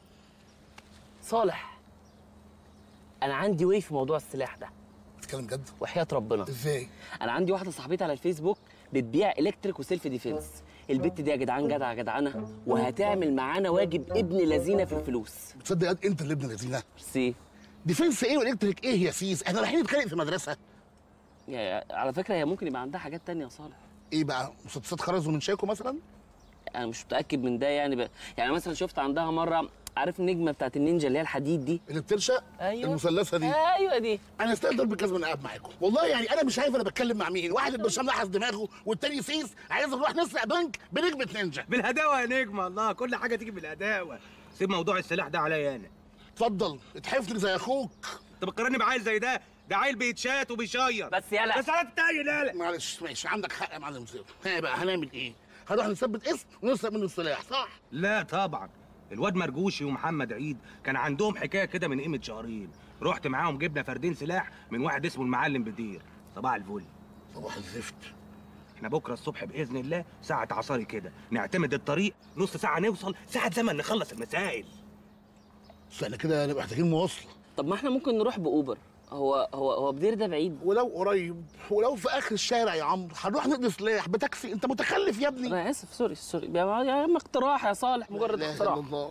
صالح انا عندي وي في موضوع السلاح ده بتتكلم جد وحياه ربنا ازاي انا عندي واحده صاحبتي على الفيسبوك بتبيع الكتريك وسيلف ديفense البت دي يا جدعان جدعه جدعانه وهتعمل معانا واجب ابن لذينه في الفلوس تصدق قد انت اللي ابن لذينه ميرسي ديفنس ايه والكتريك ايه يا سيس احنا رايحين نتخانق في مدرسه يا- على فكره هي ممكن يبقى عندها حاجات تانية يا صالح ايه بقى مسدسات خرز ومن شاكو مثلا انا مش متاكد من ده يعني ب... يعني مثلا شفت عندها مره عارف النجمه بتاعت النينجا اللي هي الحديد دي اللي بترشق ايوه المثلثه دي ايوه دي انا استقدر بالكذب انا قاعد معاكم والله يعني انا مش عارف انا بتكلم مع مين واحد البرشام لحس دماغه والتاني سيس عايز نروح نسرق بنك بنجمه نينجا بالهداوه يا نجم الله كل حاجه تيجي بالهداوه سيب موضوع السلاح ده عليا انا اتفضل اتحفني زي اخوك انت بتقارني بعيل زي ده ده عيل بيتشات وبيشير بس يلا بس على التاني لا لا معلش ماشي عندك حق يا معلم زيرو ها بقى هنعمل ايه هنروح نثبت اسم ونسرق منه السلاح صح لا طبعا الواد مرجوشي ومحمد عيد كان عندهم حكايه كده من قيمه شهرين رحت معاهم جبنا فردين سلاح من واحد اسمه المعلم بدير صباح الفل صباح الزفت احنا بكره الصبح باذن الله ساعه عصاري كده نعتمد الطريق نص ساعه نوصل ساعه زمن نخلص المسائل بس احنا كده هنبقى محتاجين مواصله طب ما احنا ممكن نروح باوبر هو هو هو بدير ده بعيد ولو قريب ولو في اخر الشارع يا عمرو هنروح نقضي سلاح بتاكسي انت متخلف يا ابني انا اسف سوري سوري يا عم- يا عم اقتراح يا صالح مجرد لا إله اقتراح إلا الله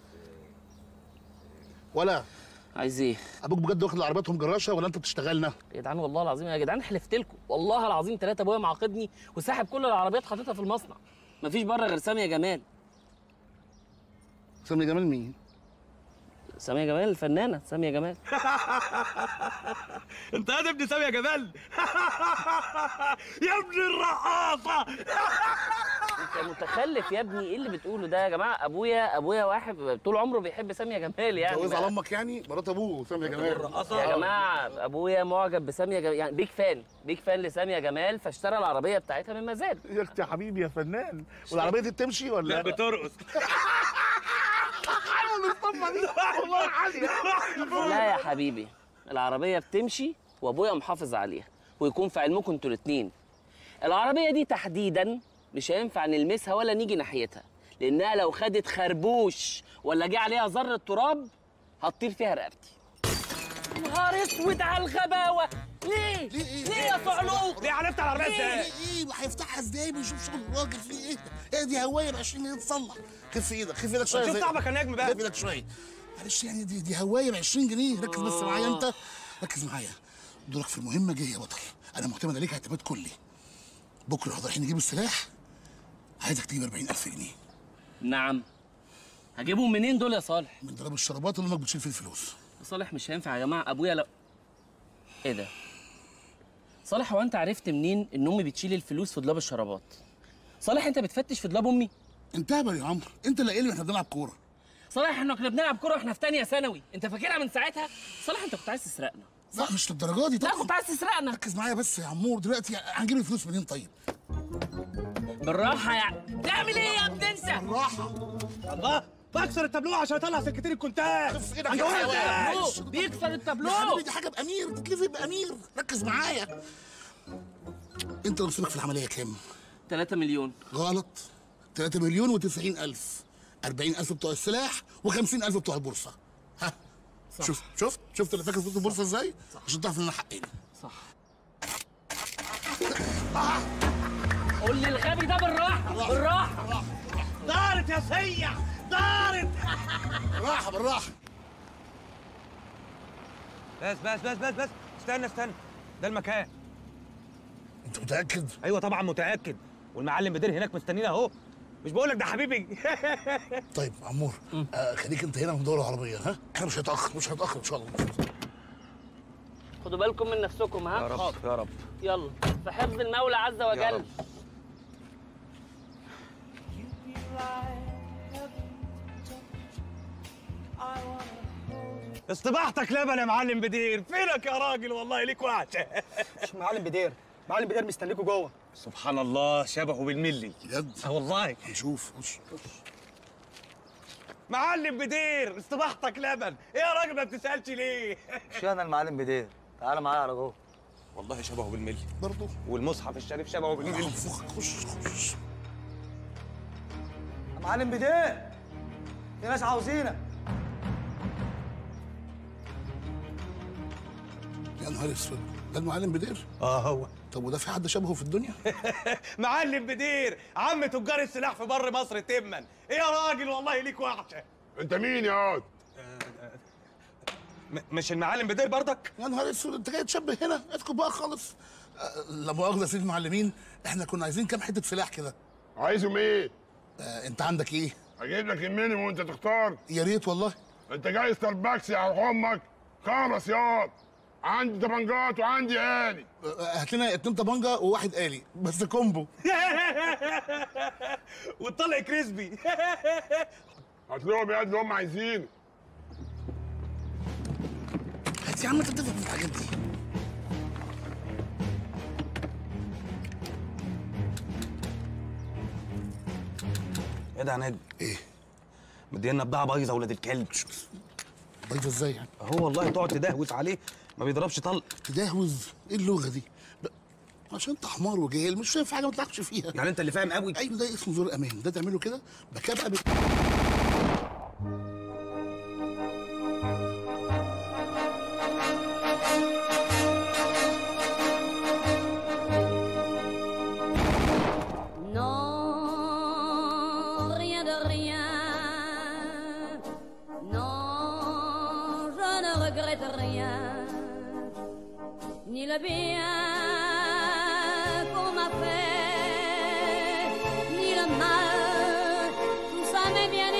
ولا عايز ايه ابوك بجد واخد عربياتهم جراشه ولا انت بتشتغلنا يا جدعان والله العظيم يا جدعان حلفت لكم والله العظيم ثلاثة ابويا معاقدني وساحب كل العربيات حاططها في المصنع مفيش بره غير سامية جمال سامي جمال مين سامية جمال الفنانة سامية جمال انت يا ابن سامي يا جمال يا ابن الرقاصه انت متخلف يا ابني ايه اللي بتقوله ده يا جماعة ابويا ابويا واحد طول عمره بيحب سامية جمال يعني جوز بقى. على امك يعني مرات ابوه سامي جمال يا جماعة ابويا معجب بسامية جمال يعني بيج فان بيج فان لسامية جمال فاشترى العربية بتاعتها من مزاد يا اختي يا حبيبي يا فنان والعربيه دي بتمشي ولا لا بترقص حلوه الصفه دي والله عاليه لا يا حبيبي العربية بتمشي وابويا محافظ عليها ويكون في علمكم انتوا الاتنين العربية دي تحديدا مش هينفع نلمسها ولا نيجي ناحيتها لانها لو خدت خربوش ولا جه عليها ذرة تراب هتطير فيها رقبتي نهار اسود على الغباوة ليه؟ ليه, ليه يا صعلوك؟ ليه هنفتح العربيه ايه ازاي؟ ايه وهيفتحها ازاي بيشوف شغل الراجل في ايه ايه دي هوايه ب 20 جنيه تصلح خف ايدك خف ايدك شويه شوف زي- صاحبك يا نجم بقى. خف ايدك شويه معلش يعني دي دي هوايه ب 20 جنيه ركز بس معايا انت ركز معايا دورك في المهمه جاي يا بطل انا معتمد عليك اعتماد كلي بكره احنا رايحين نجيب السلاح عايزك تجيب 40000 جنيه نعم هجيبهم منين دول يا صالح؟ من ضرب الشرابات اللي امك بتشيل فيه الفلوس يا صالح مش هينفع يا جماعه ابويا لو ايه ده صالح هو انت عرفت منين ان امي بتشيل الفلوس في دولاب الشرابات صالح انت بتفتش في دولاب امي انت هبل يا عمرو انت اللي قايل لي احنا بنلعب كوره صالح احنا كنا بنلعب كوره واحنا في تانية ثانوي انت فاكرها من ساعتها صالح انت كنت عايز تسرقنا لا مش للدرجه دي لا كنت عايز تسرقنا ركز معايا بس يا عمور دلوقتي هنجيب الفلوس منين طيب بالراحه يا تعمل ايه يا ابن انت بالراحه الله بكسر التابلوه عشان اطلع سكتين الكونتاك خف ايدك عن يا جوازك. حيوان بيكسر يا التابلو حبيبي دي حاجه بامير تتلفي بامير ركز معايا انت نصيبك في العمليه كام 3 مليون غلط 3 مليون و90 الف 40 الف بتوع السلاح و50 الف بتوع البورصه ها صح. شفت شفت شفت اللي فاكر فلوس البورصه ازاي عشان تعرف ان انا حقاني صح قول لي الغبي ده بالراحه بالراحه دارت يا سيع دارت بالراحه بالراحه بس بس بس بس بس استنى استنى ده المكان انت متاكد ايوه طبعا متاكد والمعلم بدير هناك مستنينا اهو مش بقول لك ده حبيبي طيب عمور آه خليك انت هنا وندور العربيه ها احنا مش هنتاخر مش هنتاخر ان شاء الله خدوا بالكم من نفسكم ها يا رب يا رب يلا في حفظ المولى عز وجل رب. استباحتك لبن يا معلم بدير فينك يا راجل والله ليك وحشه مش معلم بدير معلم بدير مستنيكوا جوه سبحان الله شبهه بالملي بجد اه والله نشوف خش معلم بدير استباحتك لبن ايه يا راجل ما بتسالش ليه مش انا المعلم بدير تعالى معايا على جوه والله شبهه بالملي برضه والمصحف الشريف شبهه بالملي خش خش يا معلم بدير في ناس عاوزينك يا نهار اسود ده المعلم بدير اه هو طب وده في حد شبهه في الدنيا معلم بدير عم تجار السلاح في بر مصر تما ايه يا راجل والله ليك وحشه انت مين يا واد م- مش المعلم بدير برضك يا نهار اسود انت جاي تشبه هنا اسكت بقى خالص آه، لا مؤاخذه يا سيدي المعلمين احنا كنا عايزين كام حته سلاح كده عايزهم ايه آه انت عندك ايه اجيب لك المينيموم وانت تختار يا ريت والله انت جاي ستاربكس يا امك خلص ياض عندي طبنجات وعندي آلي آه، هات لنا اتنين طبنجه وواحد آلي بس كومبو وتطلع كريسبي هات لهم يا اللي هم عايزينه هات يا عم انت بتفهم في الحاجات دي ايه ده يا نجم ايه مدينا بضاعه بايظه ولاد الكلب بايظه ازاي يعني هو والله تقعد تدهوس عليه ما بيضربش طلق تدهوز ايه اللغه دي ب... عشان انت حمار وجاهل مش فاهم في حاجه ما تلعبش فيها يعني انت اللي فاهم قوي ايوه ده اسمه زور امان ده تعمله كده بكبقى بت... Non, rien de rien. Non, je ne regrette rien. Ni le bien qu'on m'a fait, ni le mal, tout ça m'est bien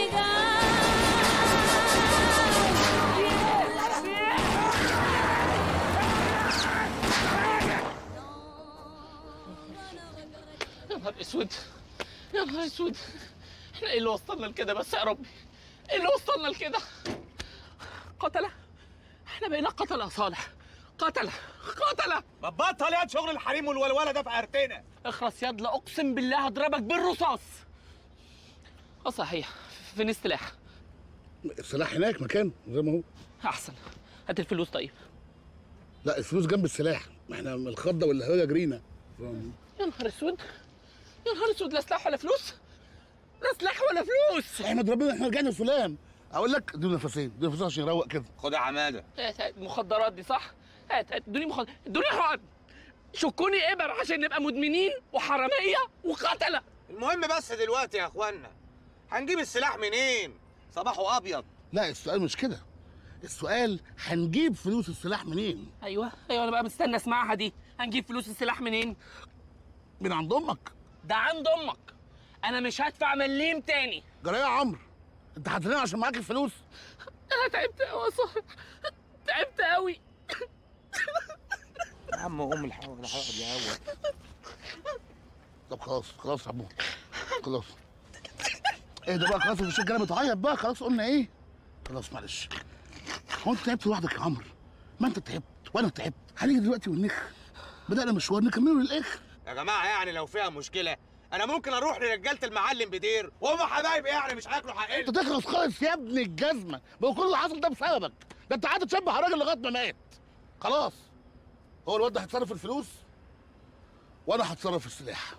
يا نهار اسود يا نهار اسود احنا ايه اللي وصلنا لكده بس يا ربي ايه اللي وصلنا لكده قتله احنا بقينا قتله يا صالح قتله قتله ما تبطل يا شغل الحريم والولوله ده في عرتنا اخرس ياد لا اقسم بالله هضربك بالرصاص اه صحيح فين السلاح السلاح هناك مكانه زي ما هو احسن هات الفلوس طيب لا الفلوس جنب السلاح ما احنا من الخضه والهوايه جرينا فاهم؟ يا نهار اسود يا نهار اسود لا سلاح ولا فلوس لا سلاح ولا فلوس احمد ربنا احنا رجعنا سلام اقول لك دي نفسين دي نفسين عشان يروق كده خد يا حماده هات هات المخدرات دي صح هات هات ادوني مخدرات ادوني حقن شكوني ابر عشان نبقى مدمنين وحراميه وقتله المهم بس دلوقتي يا اخوانا هنجيب السلاح منين صباحه ابيض لا السؤال مش كده السؤال هنجيب فلوس السلاح منين ايوه ايوه انا بقى مستني اسمعها دي هنجيب فلوس السلاح منين من عند امك ده عند امك انا مش هدفع مليم تاني جرى إيه يا عمرو انت هتنام عشان معاك الفلوس انا تعبت قوي يا صاحبي تعبت قوي يا عم ام الحوض الحوض يا اول طب خلاص خلاص يا عمو خلاص ايه ده بقى خلاص مش الرجاله بتعيط بقى خلاص قلنا ايه خلاص معلش هو انت تعبت لوحدك يا عمرو ما انت تعبت وانا تعبت هنيجي دلوقتي ونخ بدأنا مشوار نكمله للاخر يا جماعه يعني لو فيها مشكله انا ممكن اروح لرجاله المعلم بدير وهم حبايب يعني مش هياكلوا حقنا انت تخلص خالص يا ابن الجزمه ما هو كل اللي حصل ده بسببك ده انت قاعد تشبه الراجل لغايه ما مات خلاص هو الواد ده هيتصرف في الفلوس وانا هتصرف في السلاح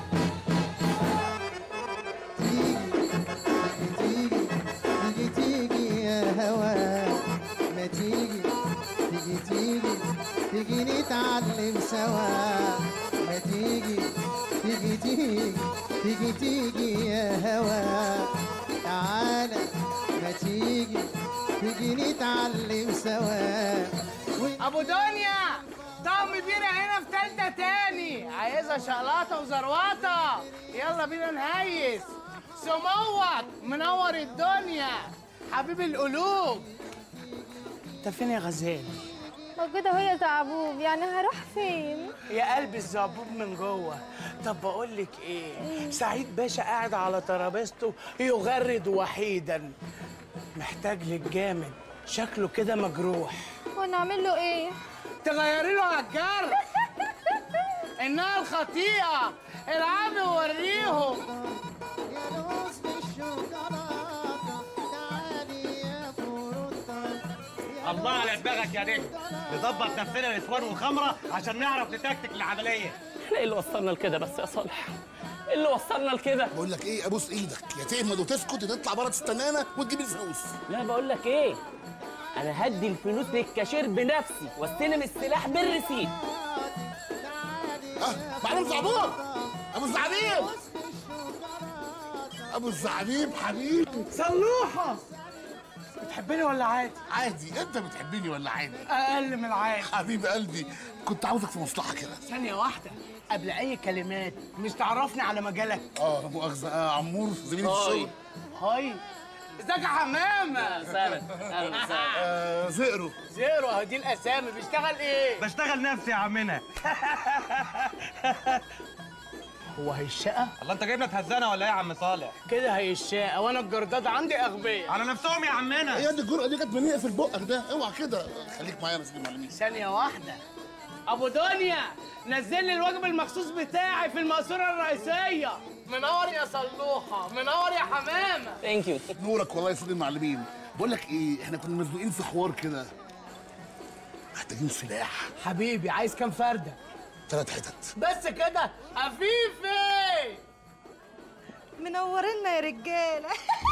تيجي تيجي يا هوا ما تيجي تيجي تيجي تيجي نتعلم سوا ما تيجي تيجي تيجي تيجي تيجي يا هوا تعالى ما تيجي تيجي نتعلم سوا ابو دنيا طعم بيرة هنا في تالتة تاني عايزها شقلاطة وزروطة يلا بينا نهيس سموك منور الدنيا حبيب القلوب انت فين يا غزال موجودة اهو يا زعبوب يعني هروح فين؟ يا قلب الزبوب من جوه طب بقول لك ايه سعيد باشا قاعد على ترابيزته يغرد وحيدا محتاج لك جامد شكله كده مجروح ونعمل له ايه؟ تغيري له على الجرح انها الخطيئه العبي ووريهم الله على دماغك يا نجم نظبط نفسنا نسوان وخمره عشان نعرف نتكتك العمليه احنا ايه اللي وصلنا لكده بس يا صالح ايه اللي وصلنا لكده بقول لك ايه ابوس ايدك يا تهمد وتسكت يا تطلع بره تستنانا وتجيب الفلوس لا بقول لك ايه انا هدي الفلوس للكاشير بنفسي واستلم السلاح بالرصيد اه معلم زعبور ابو الزعبيب ابو الزعبيب حبيبي صلوحه بتحبني ولا عادي؟ عادي انت بتحبني ولا عادي اقل من العادي حبيب قلبي كنت عاوزك في مصلحه كده ثانية واحدة قبل أي كلمات مش تعرفني على مجالك اه لا مؤاخذه آه عمور زميلي في الشغل هاي ازيك يا حمامة اهلا اهلا آه زئرو زيرو اهو دي الأسامي بيشتغل إيه؟ بشتغل نفسي يا عمنا هو هيشقى؟ الله انت جايبنا تهزنا ولا ايه يا عم صالح كده هيشقى وأنا الجرداد عندي أغبياء على نفسهم يا عمنا يا دي الجرأة دي كانت منية في بقك ده اوعى كده خليك معايا يا مسجد المعلمين ثانية واحدة أبو دنيا نزل لي الواجب المخصوص بتاعي في المقصورة الرئيسية منور يا صلوحة منور يا حمامة ثانك يو نورك والله يا سيدي المعلمين بقول لك ايه احنا كنا مزنوقين في حوار كده محتاجين سلاح حبيبي عايز كام فردة؟ ثلاث حتت بس كده عفيفي منورنا يا رجاله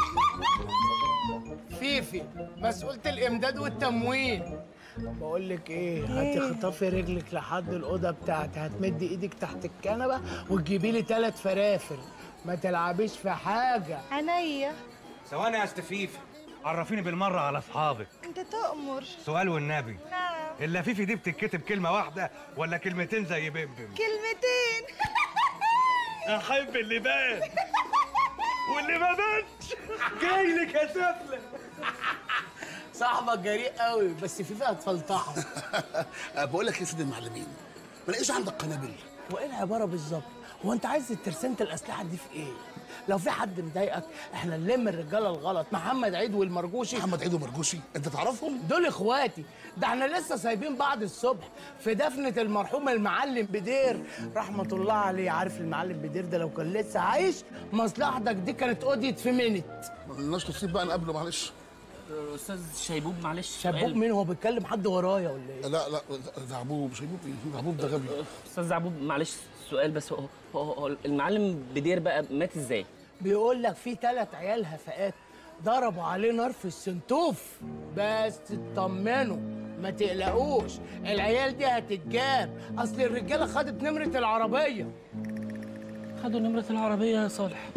فيفي مسؤولة الإمداد والتموين بقول لك ايه هتخطفي رجلك لحد الأوضة بتاعتي هتمدي ايدك تحت الكنبة وتجيبي لي ثلاث فرافر ما تلعبيش في حاجة عينيا ثواني يا استفيف عرفيني بالمره على اصحابك انت تؤمر سؤال والنبي نعم اللفيفي دي بتتكتب كلمه واحده ولا كلمتين زي بمبم كلمتين احب اللي بان واللي ما بانش جاي لك يا سفله صاحبك جريء قوي بس فيفي هتفلطحه بقول لك يا سيدي المعلمين ما لقيش عندك قنابل وايه العباره بالظبط هو انت عايز ترسنت الاسلحه دي في ايه لو في حد مضايقك احنا نلم الرجاله الغلط محمد عيد والمرجوشي محمد عيد ومرجوشي انت تعرفهم دول اخواتي ده احنا لسه سايبين بعض الصبح في دفنة المرحوم المعلم بدير رحمة الله عليه عارف المعلم بدير ده لو كان لسه عايش مصلحتك دي كانت قضيت في منت ما لناش نصيب بقى نقابله معلش استاذ شيبوب معلش شبوب سؤال. مين هو بيتكلم حد ورايا ولا ايه لا لا زعبوب شيبوب ايه زعبوب ده غبي استاذ زعبوب معلش سؤال بس هو, هو, هو المعلم بدير بقى مات ازاي؟ بيقول لك في ثلاث عيال هفاءات ضربوا عليه نار في السنتوف بس اطمنوا ما تقلقوش العيال دي هتتجاب اصل الرجاله خدت نمره العربيه خدوا نمرة العربية يا صالح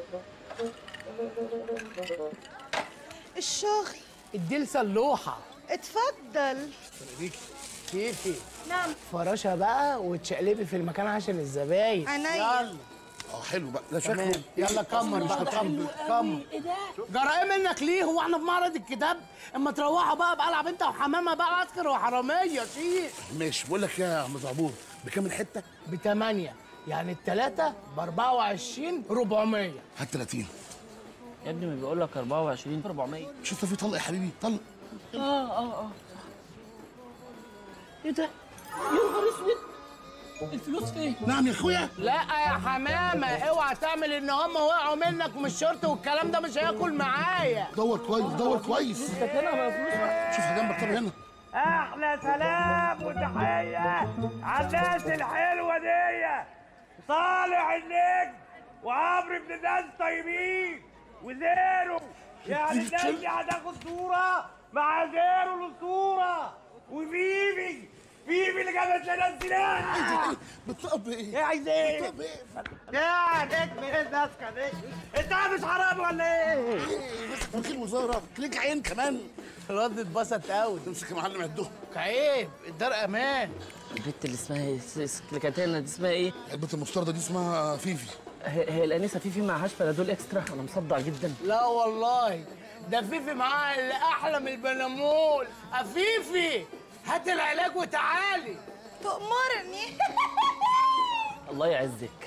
الشغل ادي لسلوحه اتفضل كيفي نعم فراشة بقى وتشقلبي في المكان عشان الزباين عينيا. يلا اه حلو بقى ده تمام. شكله يلا كمر بقى كمر كمر ايه ده؟ جرى منك ليه هو احنا في معرض الكتاب اما تروحوا بقى بقى العب انت وحمامه بقى عسكر وحراميه شيء ماشي بقول لك يا عم زعبوب بكام الحته؟ بثمانية يعني التلاتة ب 24 400 هات 30 يا ابني ما بيقول لك 24 400 مش لسه في طلق يا حبيبي طلق اه اه اه ايه ده؟ يا نهار اسود الفلوس فين؟ نعم يا اخويا لا يا حمامه اوعى تعمل ان هم وقعوا منك من الشرطه والكلام ده مش هياكل معايا دور كويس دور كويس شوف جنبك طب هنا احلى سلام وتحيه على الناس الحلوه دي صالح النجم وعمرو بن ناس طيبين وزيرو يعني الناس دي هتاخد صوره مع زيرو الاسطوره وفيفي فيفي اللي جابت لنا السلاح بتطب ايه؟ ايه عايز ايه؟ يا نجم ايه الناسكه دي؟ انت مش حرامي ولا ايه؟ ماسك وكيل وزاره ليك عين كمان الواد اتبسط قوي تمسك يا معلم عدهم عيب الدار امان البت اللي اسمها ايه؟ س- اللي كانت هنا دي اسمها ايه؟ البت المفترضه دي اسمها فيفي هي, هي الانسه فيفي معهاش بنادول اكسترا انا مصدع جدا لا والله ده فيفي معاها اللي احلى من البنمول افيفي هات العلاج وتعالي تأمرني الله يعزك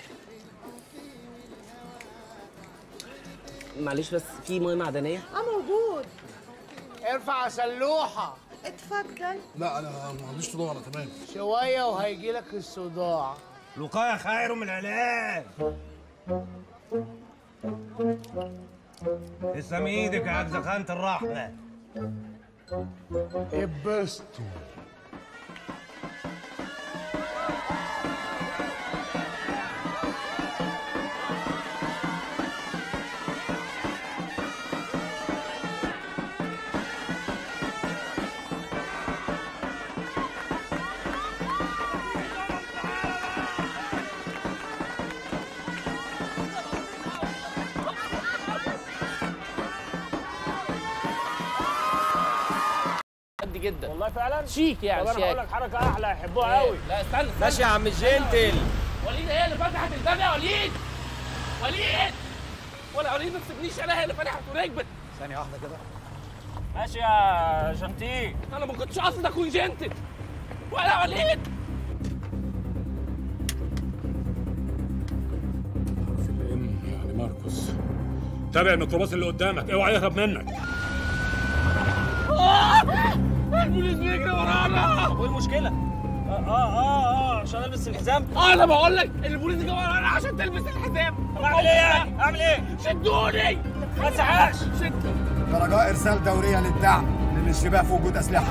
معلش بس في ميه معدنيه اه موجود ارفع سلوحه اتفضل لا انا ما عنديش صداع انا تمام شويه وهيجي لك الصداع الوقايه خير من العلاج تسلم ايدك يا عبد زخانة الرحمه اتبسطوا قد جدا والله فعلا شيك يعني طب انا هقول لك شيك حركه احلى يحبوها قوي لا استنى استنى ماشي يا عم الجنتل وليد هي اللي فتحت الباب يا وليد وليد ولا وليد ما تسيبنيش انا هي اللي فتحت وركبت ثانيه واحده كده ماشي يا جنتي انا ما كنتش قاصد اكون جنتل ولا وليد يعني ماركوس تابع الميكروباص اللي قدامك اوعى يهرب منك آه! البوليس بيجري ورانا وايه المشكله؟ اه اه اه اه عشان البس الحزام اه انا بقول لك البوليس جه ورانا عشان تلبس الحزام طب اعمل ايه يعني؟ اعمل ايه؟ شدوني ما تسعاش شد رجاء ارسال دوريه للدعم للاشتباه في وجود اسلحه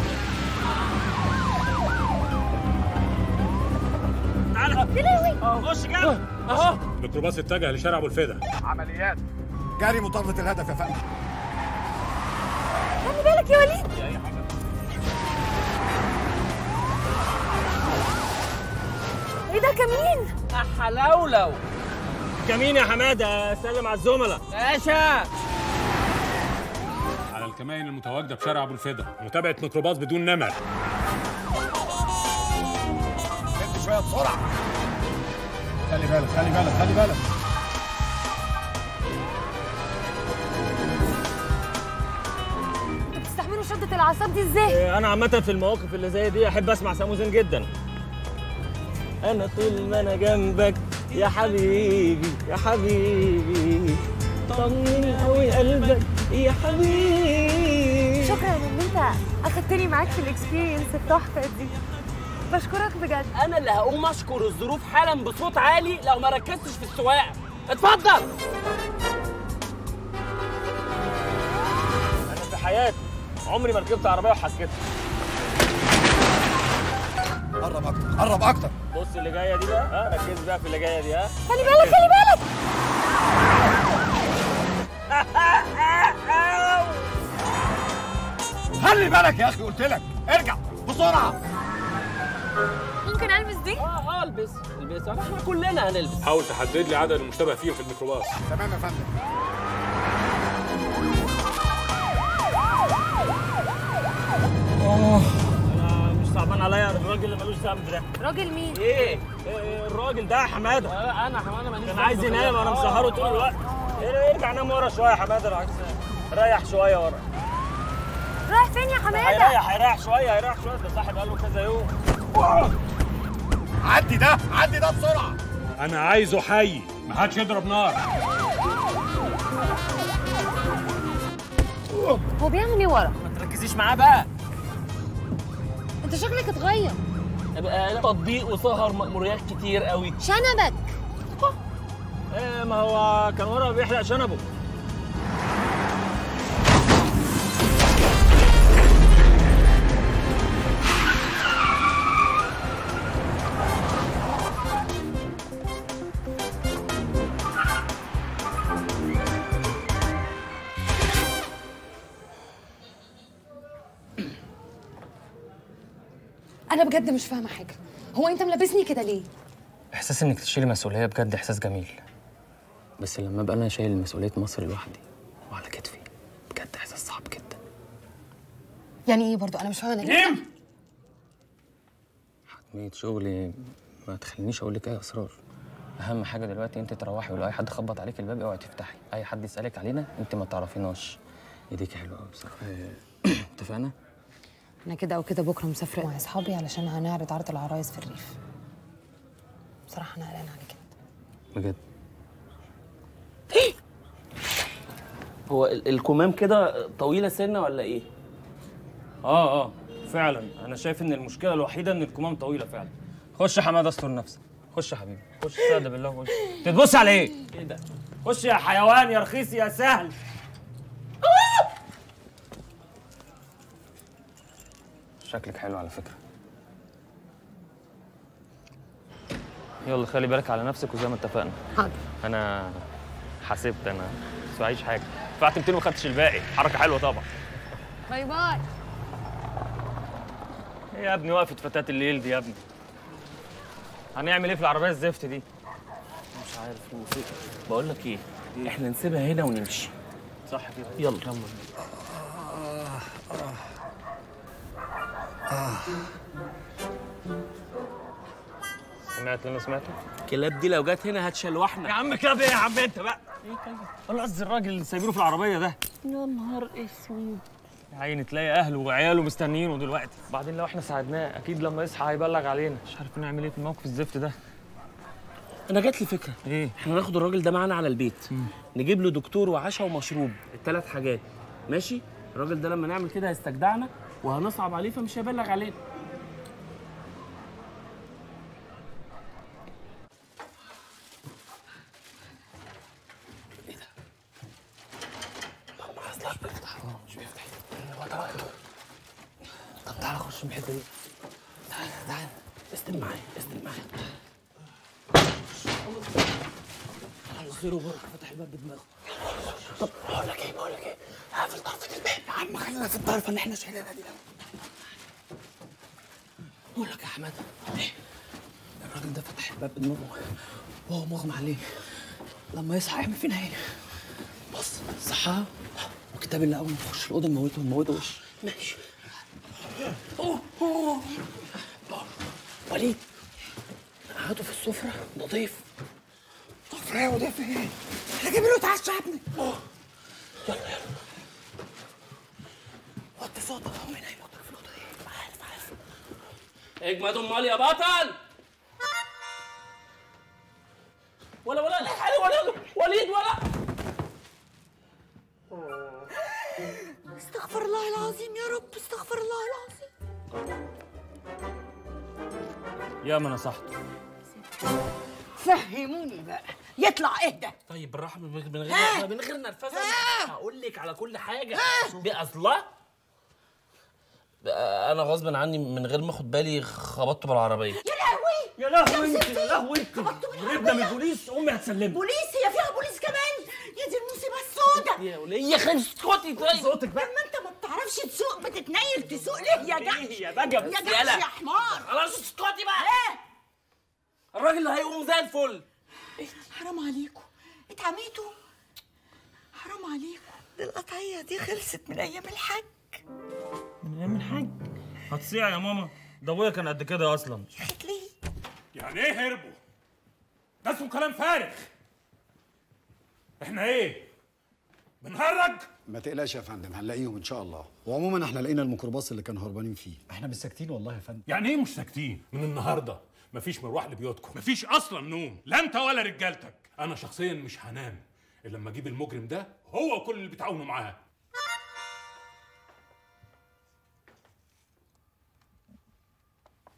تعالى اه خش كده اهو الميكروباص اتجه لشارع ابو الفدا عمليات جاري مطاردة الهدف يا فندم خلي بالك يا وليد ايه ده كمين حلولو كمين يا حماده سلم على الزملاء باشا على الكمائن المتواجده في شارع ابو الفدا متابعه ميكروباص بدون نمر شد شويه بسرعه خلي بالك خلي بالك خلي بالك انتوا بتستحملوا شدة الأعصاب دي ازاي؟ انا عامه في المواقف اللي زي دي احب اسمع ساموزين جدا انا طول ما انا جنبك يا حبيبي يا حبيبي طمني قوي قلبك يا حبيبي شكرا ان انت اخدتني معاك في الاكسبيرينس التحفة دي بشكرك بجد انا اللي هقوم اشكر الظروف حالا بصوت عالي لو ما ركزتش في السواقه اتفضل انا في حياتي عمري ما ركبت عربيه وحكيتها قرب اكتر قرب اكتر بص اللي جايه دي بقى ها ركز بقى في اللي جايه دي ها خلي بالك خلي بالك خلي بالك يا اخي قلت لك ارجع بسرعه ممكن البس دي؟ اه اه البس البس احنا كلنا هنلبس حاول تحدد لي عدد المشتبه فيهم في الميكروباص تمام يا فندم انا مش صعبان عليا الراجل اللي ملوش ذنب ده راجل مين؟ ايه إيه الراجل ده يا حماده آه، انا حماده ماليش كان عايز ذنب ينام خلاص. وانا آه، مسهره آه، طول آه. الوقت إيه، ارجع نام ورا شويه يا حماده لو عايز ريح شويه ورا رايح فين يا حمادة؟ هيريح هيريح شويه هيريح شويه ده صاحب قاله كذا يوم عدي ده عدي ده بسرعه انا عايزه حي ما حدش يضرب نار هو بيعمل ايه ورا؟ ما تركزيش معاه بقى انت شكلك اتغير بقى تطبيق وسهر مأموريات كتير قوي شنبك ايه ما هو كان ورا بيحرق شنبه انا بجد مش فاهمه حاجه هو انت ملبسني كده ليه احساس انك تشيلي مسؤوليه بجد احساس جميل بس لما ابقى انا شايل مسؤوليه مصر لوحدي وعلى كتفي بجد احساس صعب جدا يعني ايه برضو انا مش فاهمه نام حتميه شغلي ما تخلينيش اقول لك اي اسرار اهم حاجه دلوقتي انت تروحي ولو اي حد خبط عليك الباب اوعي تفتحي اي حد يسالك علينا انت ما تعرفيناش ايديكي حلوه قوي بصراحه اتفقنا انا كده او كده بكره مسافره مع اصحابي علشان هنعرض عرض العرايس في الريف بصراحه انا قلقانه عليك بجد هو ال- الكمام كده طويله سنه ولا ايه اه اه فعلا انا شايف ان المشكله الوحيده ان الكمام طويله فعلا خش يا حماد استر نفسك خش يا حبيبي خش استهدى بالله خش تتبص على ايه ايه ده خش يا حيوان يا رخيص يا سهل شكلك حلو على فكره يلا خلي بالك على نفسك وزي ما اتفقنا حاضر انا حسبت انا بس معيش حاجه دفعت 200 وما خدتش الباقي حركه حلوه طبعا باي باي ايه يا ابني وقفه فتاه الليل دي يا ابني هنعمل ايه في العربيه الزفت دي مش عارف نسيت بقول لك ايه احنا نسيبها هنا ونمشي صح كده يلا سمعت اللي انا سمعته الكلاب دي لو جت هنا هتشلوحنا يا عم كده ايه يا عم انت بقى والله قصدي الراجل اللي سايبينه في العربيه ده يا نهار اسود يا عيني تلاقي اهله وعياله مستنيينه دلوقتي بعدين لو احنا ساعدناه اكيد لما يصحى هيبلغ علينا مش عارف نعمل ايه في الموقف الزفت ده انا جات لي فكره ايه احنا ناخد الراجل ده معانا على البيت نجيب له دكتور وعشاء ومشروب الثلاث حاجات ماشي الراجل ده لما نعمل كده هيستجدعنا وهنصعب عليه فمش هيبلغ علينا مش بيفتح طب تعالى خش من الحته دي تعالى تعالى استلم معايا استلم معايا خير وبركه فتح الباب بدماغه طب بقول لك ايه بقول لك ايه هقفل طرفه الباب يا عم خلينا في الطرفه اللي احنا شايلينها دي بقول لك يا حماده ايه الراجل ده فتح الباب بدماغه وهو مغمى عليه لما يصحى يعمل فينا ايه بص صحى وكتاب الله اول ما تخش الاوضه نموته نموته وش ماشي أوه، أوه. وليد قعدوا في السفره نضيف سفره ايه وضيف ايه؟ احنا جايبين له يتعشى يا ابني أوه. يلا يلا وطي صوتك هو مين هيموتك في الاوضه دي؟ عارف عارف اجمد امال يا بطل ولا ولا لا حلو ولا وليد ولا استغفر الله العظيم يا رب استغفر الله العظيم يا ما نصحته فهموني بقى يطلع اهدى طيب بالراحه من من ها؟ غير من غير نرفزه ها؟ هقول لك على كل حاجه باصلا انا غصب عني من غير ما اخد بالي خبطته بالعربيه يا لهوي يا لهوي انت يا لهوي انت هربنا من البوليس امي هتسلمنا بوليس هي فيها بوليس كمان يا دي المصيبه السوداء يا وليه خلي اسكتي طيب صوتك بقى لما انت ما بتعرفش تسوق بتتنيل تسوق ليه يا جحش يا بجب يا جحش يلا. يا حمار خلاص اسكتي بقى ايه الراجل اللي هيقوم زي الفل حرام عليكم اتعميتوا حرام عليكم دي القطعية دي خلصت من أيام الحج من ايام الحاج هتصيع يا ماما ده ابويا كان قد كده اصلا يعني ايه هربوا؟ ده اسمه كلام فارغ احنا ايه؟ بنهرج؟ ما تقلقش يا فندم هنلاقيهم ان شاء الله وعموما احنا لقينا الميكروباص اللي كانوا هربانين فيه احنا مش ساكتين والله يا فندم يعني ايه مش ساكتين؟ من النهارده مفيش مروح لبيوتكم مفيش اصلا نوم لا انت ولا رجالتك انا شخصيا مش هنام الا لما اجيب المجرم ده هو وكل اللي بيتعاونوا معاه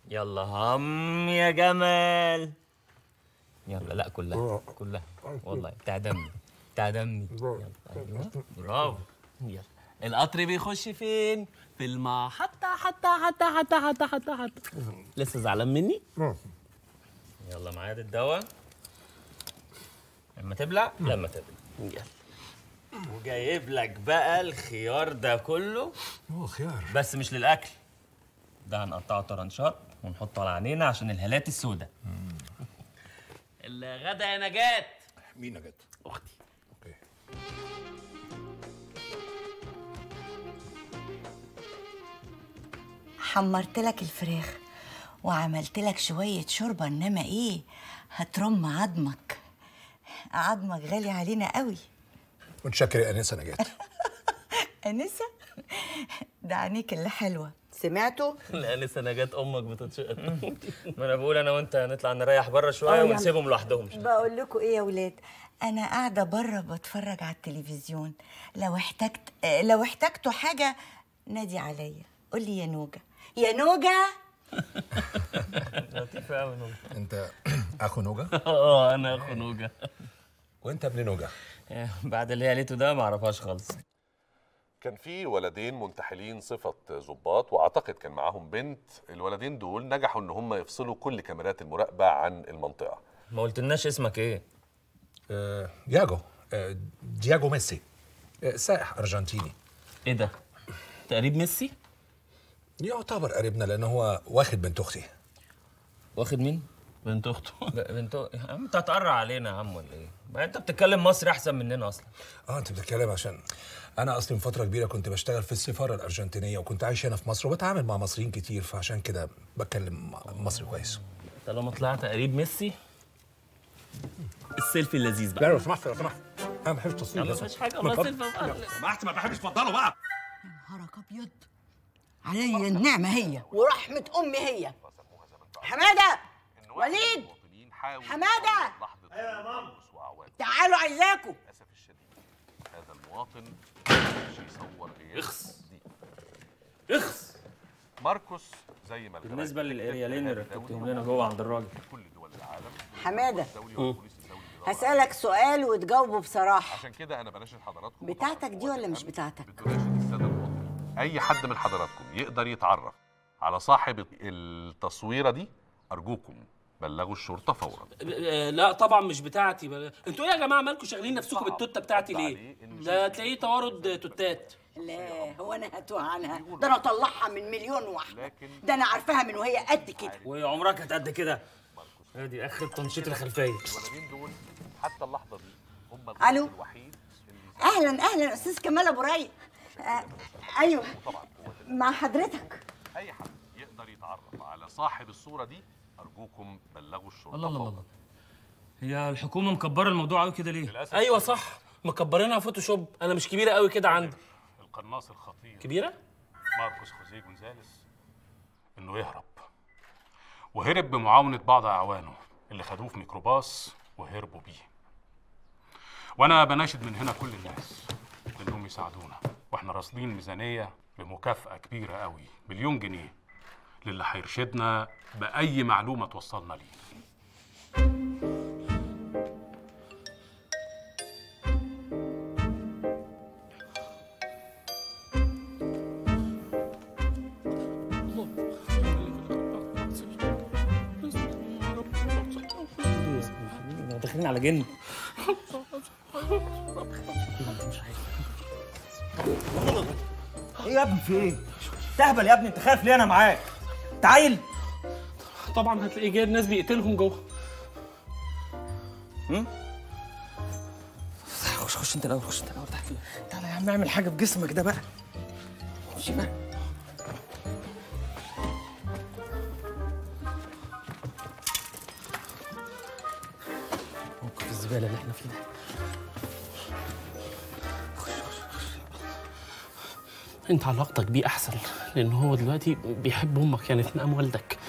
يلا هم يا جمال يلا لا كلها كلها والله بتاع دمي بتاع دمي يلا ايوه برافو يلا القطر بيخش فين؟ في المحطة حتى حتى حتى حتى حتى حتى لسه زعلان مني؟ يلا معايا الدواء لما تبلع لما تبلع يلا وجايب لك بقى الخيار ده كله هو خيار بس مش للاكل ده هنقطعه طرنشات ونحطه على عينينا عشان الهالات السوداء الغدا يا نجاة مين نجاة؟ اختي حمرت لك الفراخ وعملت لك شوية شوربة انما ايه هترم عظمك عظمك غالي علينا قوي متشكر يا انسه نجاة انسة ده عينيك اللي حلوة سمعتوا؟ لا لسه نجاة امك بتتشقط ما انا بقول انا وانت نطلع نريح بره شويه آه، يلا. ونسيبهم لوحدهم بقول لكم ايه يا ولاد انا قاعده بره بتفرج على التلفزيون لو احتجت آه، لو احتجتوا حاجه نادي عليا قول لي يا نوجه يا نوجه لطيفه قوي نوجه انت اخو نوجه اه انا اخو نوجه وانت ابن نوجه بعد اللي هي قالته ده ما اعرفهاش خالص كان في ولدين منتحلين صفة ضباط واعتقد كان معاهم بنت الولدين دول نجحوا ان هم يفصلوا كل كاميرات المراقبة عن المنطقة ما قلتلناش اسمك ايه آه، دياجو آه، دياجو ميسي آه، سائح ارجنتيني ايه ده تقريب ميسي يعتبر قريبنا لان هو واخد بنت اختي واخد مين بنت اخته بنت يا عم انت هتقرع علينا يا عم ولا ايه ما انت بتتكلم مصري احسن مننا اصلا اه انت بتتكلم عشان انا اصلا فتره كبيره كنت بشتغل في السفاره الارجنتينيه وكنت عايش هنا في مصر وبتعامل مع مصريين كتير فعشان كده بتكلم مصري كويس طالما طلعت قريب ميسي السيلفي اللذيذ بقى لا لو سمحت لو سمحت انا ما بحبش يا التصوير عم ده. مفيش حاجه من والله فضلك. سيلفي بقى. سمحت ما بحبش اتفضلوا بقى نهارك ابيض علي النعمه هي ورحمه امي هي حماده وليد حماده تعالوا عايزاكم هذا المواطن يصور غياب اخس دي اخس ماركوس زي ما بالنسبه للاريالين اللي ركبتهم لنا جوه عند الراجل كل دول العالم حماده مم. هسالك سؤال وتجاوبه بصراحه عشان كده انا بناشد حضراتكم بتاعتك دي ولا مش بتاعتك اي حد من حضراتكم يقدر يتعرف على صاحب التصويره دي ارجوكم بلغوا الشرطه فورا آه، لا طبعا مش بتاعتي بل... انتوا ايه يا جماعه مالكم شاغلين نفسكم بالتوته بتاعتي ليه؟ ده تلاقيه توارد توتات لا هو انا هتوه عنها ده انا اطلعها من مليون واحده ده انا عارفاها من وهي قد كده وعمرك كانت قد كده ادي اخر تنشيط الخلفيه الولدين دول حتى اللحظه دي هم الو الوحيد اهلا اهلا استاذ كمال ابو رايق آه ايوه مع حضرتك اي حد يقدر يتعرف على صاحب الصوره دي ارجوكم بلغوا الشرطه الله الله فورا. الله هي الحكومه مكبره الموضوع قوي كده ليه؟ ايوه صح مكبرينها فوتوشوب انا مش كبيره قوي كده عندي القناص الخطير كبيره؟ ماركوس خوزيه جونزاليس انه يهرب وهرب بمعاونة بعض أعوانه اللي خدوه في ميكروباص وهربوا بيه وأنا بناشد من هنا كل الناس إنهم يساعدونا وإحنا راصدين ميزانية بمكافأة كبيرة قوي مليون جنيه للي هيرشدنا بأي معلومة توصلنا ليه داخلين على جن ايه يا ابني في ايه؟ تهبل يا ابني انت خايف ليه انا معاك؟ تعايل طبعا هتلاقيه جايب ناس بيقتلهم جوه خش خش انت الاول خش انت الاول تحت تعالى يا عم اعمل حاجه بجسمك ده بقى خش بقى موقف الزباله اللي احنا فيه ده خش خش خش. انت علاقتك بيه احسن لان هو دلوقتي بيحب امك يعني في مقام والدك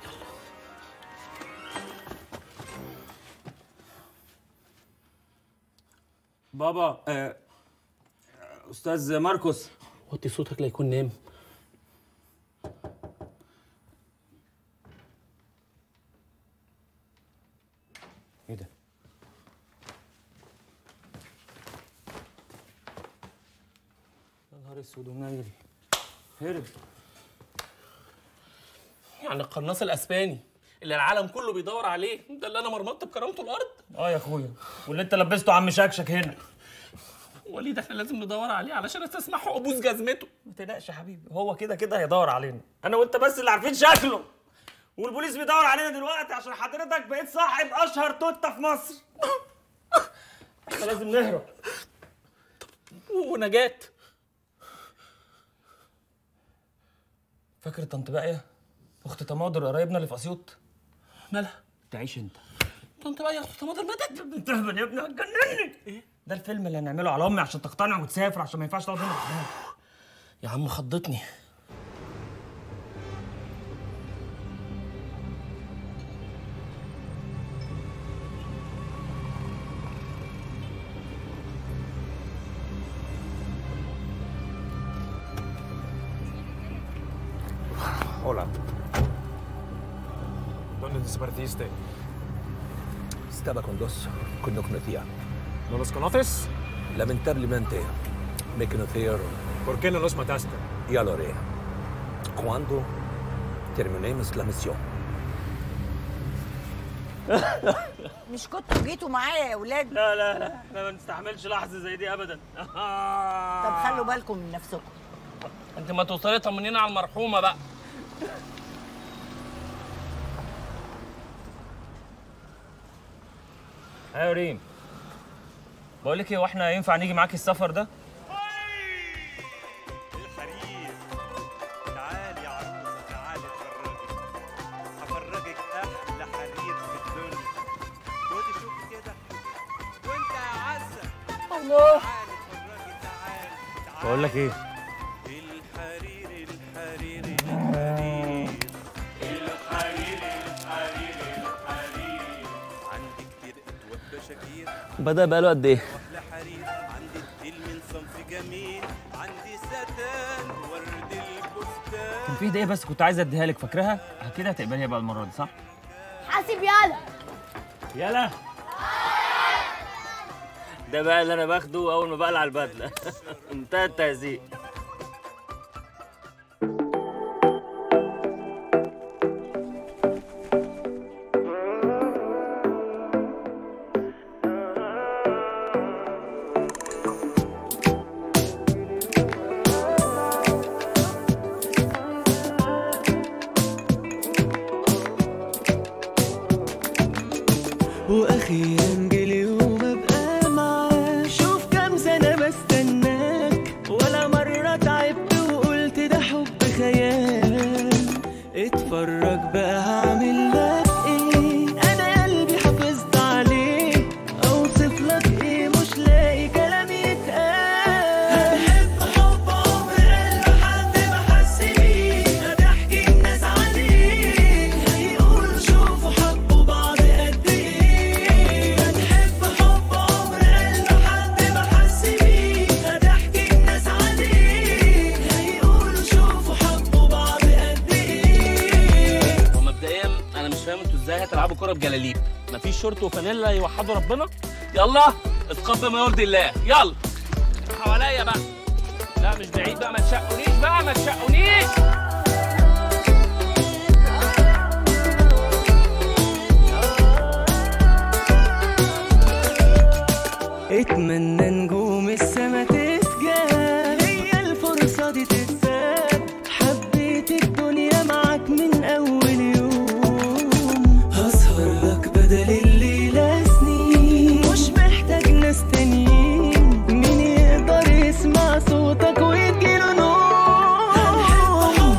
بابا آه، استاذ ماركوس وطي صوتك لا يكون نام ايه ده؟ يا نهار اسود ومنيل هرب يعني القناص الاسباني اللي العالم كله بيدور عليه ده اللي انا مرمطت بكرامته الارض اه يا اخويا واللي انت لبسته عم شكشك هنا وليد احنا لازم ندور عليه علشان استسمحه ابوس جزمته ما تقلقش يا حبيبي هو كده كده هيدور علينا انا وانت بس اللي عارفين شكله والبوليس بيدور علينا دلوقتي عشان حضرتك بقيت صاحب اشهر توته في مصر احنا لازم نهرب ونجاة فاكر طنط باقيه اخت تماضر قرايبنا اللي في اسيوط مالها تعيش انت طنط بقى يا اخت مدر ماتت انت اهبل يا ابني هتجنني ايه ده الفيلم اللي هنعمله على امي عشان تقتنع وتسافر عشان ما ينفعش تقعد هنا لوحدها. يا عم خضتني Hola. ¿Dónde desapareciste? Estaba con dos que no conocía. ¿No los conoces? Lamentablemente, me conocieron. ¿Por qué no los mataste? Ya lo haré. Cuando terminemos la misión. مش كنتوا جيتوا معايا يا اولاد لا لا لا احنا ما نستحملش لحظه زي دي ابدا طب خلوا بالكم من نفسكم انت ما توصلي طمنينا على المرحومه بقى ايوه يا ريم بقول لك ايه واحنا ينفع نيجي معاكي السفر ده الحرير تعالي يا عروسة تعالي اتفرجي هفرجك أحلى حرير في الدنيا خدي شوفي كده وأنت يا عزة الله تعالي اتفرجي تعالي تعالي بقول لك ايه الحرير الحرير الحرير الحرير الحرير الحرير عندي كتير أتوب بشاكير بدأ بقاله قد ايه؟ أحلى حرير عندي الديل من صنف جميل عندي ستان ورد البستان كان في هديه بس كنت عايز اديها لك فاكراها اكيد هتقبليها بقى المره دي صح حاسب يالا يلا ده بقى اللي انا باخده اول ما بقلع البدله انتهى التهزيق واخيرا جه اليوم ابقى معاك شوف كام سنه بستناك ولا مره تعبت وقلت ده حب خيال اتفرج بقى هعمل لك ايه انا قلبي حافظت عليه اوصف لك ايه مش لاقي كلام يتقال هتحب حب عمر قلب حد ما حس بيه هتحكي الناس عليه هيقولوا شوفوا حبوا بعض قد ايه هتحب حب عمر قلب حد ما حس بيه هتحكي الناس عليه هيقولوا شوفوا حبوا بعض قد ايه ومبدئيا انا مش فاهم انتوا ازاي هتلعبوا كوره بجلاليب مفيش شورت وفانيلا يوحدوا ربنا يلا اتقبل ما يرضي الله يلا حواليا بقى لا مش بعيد بقى ما تشقونيش بقى ما تشقونيش اتمنى نجوم السما تتجاب هي الفرصة دي تتساب حبيت الدنيا معاك من أول يوم هسهر لك بدل الليلة سنين مش محتاج ناس تانيين مين يقدر يسمع صوتك ويجيله نوم هنحب حب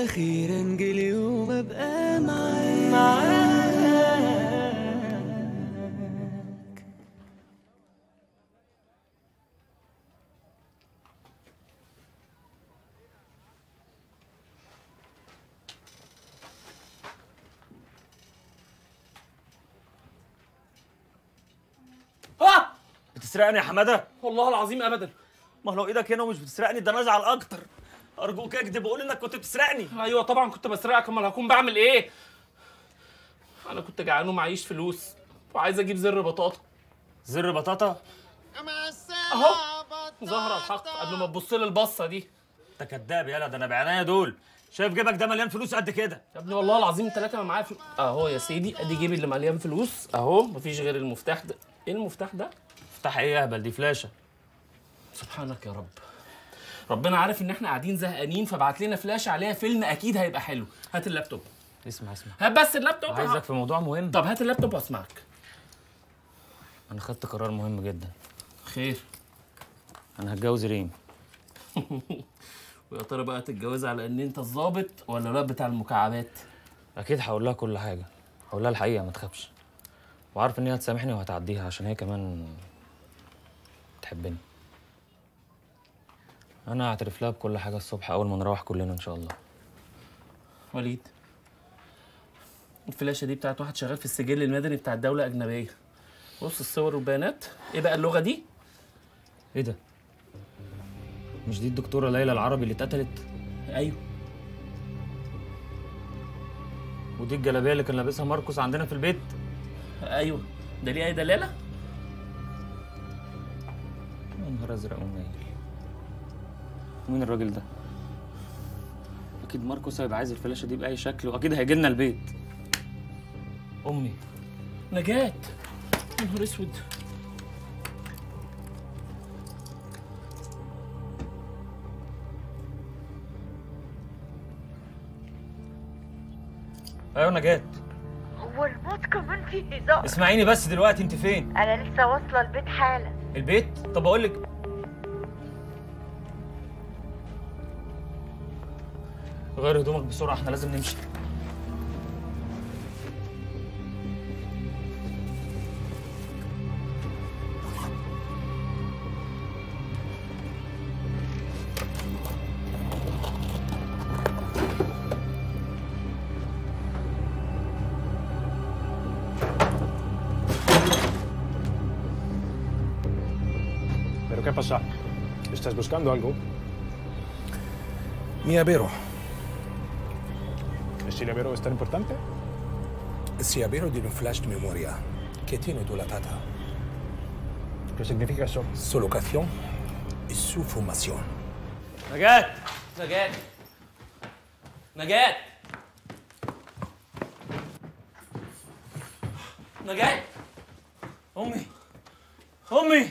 اخيرا جه اليوم ابقى معاك ها بتسرقني يا حماده والله العظيم ابدا ما لو ايدك هنا ومش بتسرقني ده انا ازعل اكتر ارجوك اكذب وقول انك كنت بتسرقني ايوه طبعا كنت بسرقك امال هكون بعمل ايه انا كنت جعان ومعيش فلوس وعايز اجيب زر بطاطا زر بطاطا اهو ظهر الحق قبل ما تبص لي البصه دي انت كداب يالا ده انا بعناية دول شايف جيبك ده مليان فلوس قد كده يا ابني والله العظيم ثلاثة ما معايا فلوس اهو يا سيدي ادي جيبي اللي مليان فلوس اهو مفيش غير المفتاح ده ايه المفتاح ده؟ مفتاح ايه يا اهبل دي فلاشه سبحانك يا رب ربنا عارف ان احنا قاعدين زهقانين فبعت لنا فلاشه عليها فيلم اكيد هيبقى حلو هات اللابتوب اسمع اسمع هات بس اللابتوب عايزك في موضوع مهم طب هات اللابتوب واسمعك انا خدت قرار مهم جدا خير انا هتجوز ريم ويا ترى بقى تتجوز على ان انت الظابط ولا الواد بتاع المكعبات اكيد هقول لها كل حاجه هقول لها الحقيقه ما تخافش وعارف ان هي هتسامحني وهتعديها عشان هي كمان تحبني انا هعترف لها بكل حاجه الصبح اول ما نروح كلنا ان شاء الله وليد الفلاشه دي بتاعت واحد شغال في السجل المدني بتاع الدوله اجنبيه بص الصور والبيانات ايه بقى اللغه دي ايه ده مش دي الدكتوره ليلى العربي اللي اتقتلت ايوه ودي الجلابيه اللي كان لابسها ماركوس عندنا في البيت ايوه ده ليه اي دلاله يا نهار ازرق ونيل مين الراجل ده اكيد ماركوس هيبقى عايز الفلاشه دي باي شكل واكيد هيجي لنا البيت امي نجاة يا نهار اسود ايوه نجاة هو الموت كمان فيه هزار اسمعيني بس دلوقتي انت فين انا لسه واصله البيت حالا البيت طب اقول لك غير هدومك بسرعه احنا لازم نمشي ¿Pero qué pasa? ¿Estás buscando algo? Mia Vero. ¿El silabero es tan importante? Siabero di un flash de memoria que tiene tu la tata. ¿Qué significa eso? Su locación y su formación. نجاة نجاة نجاة نجاة امي امي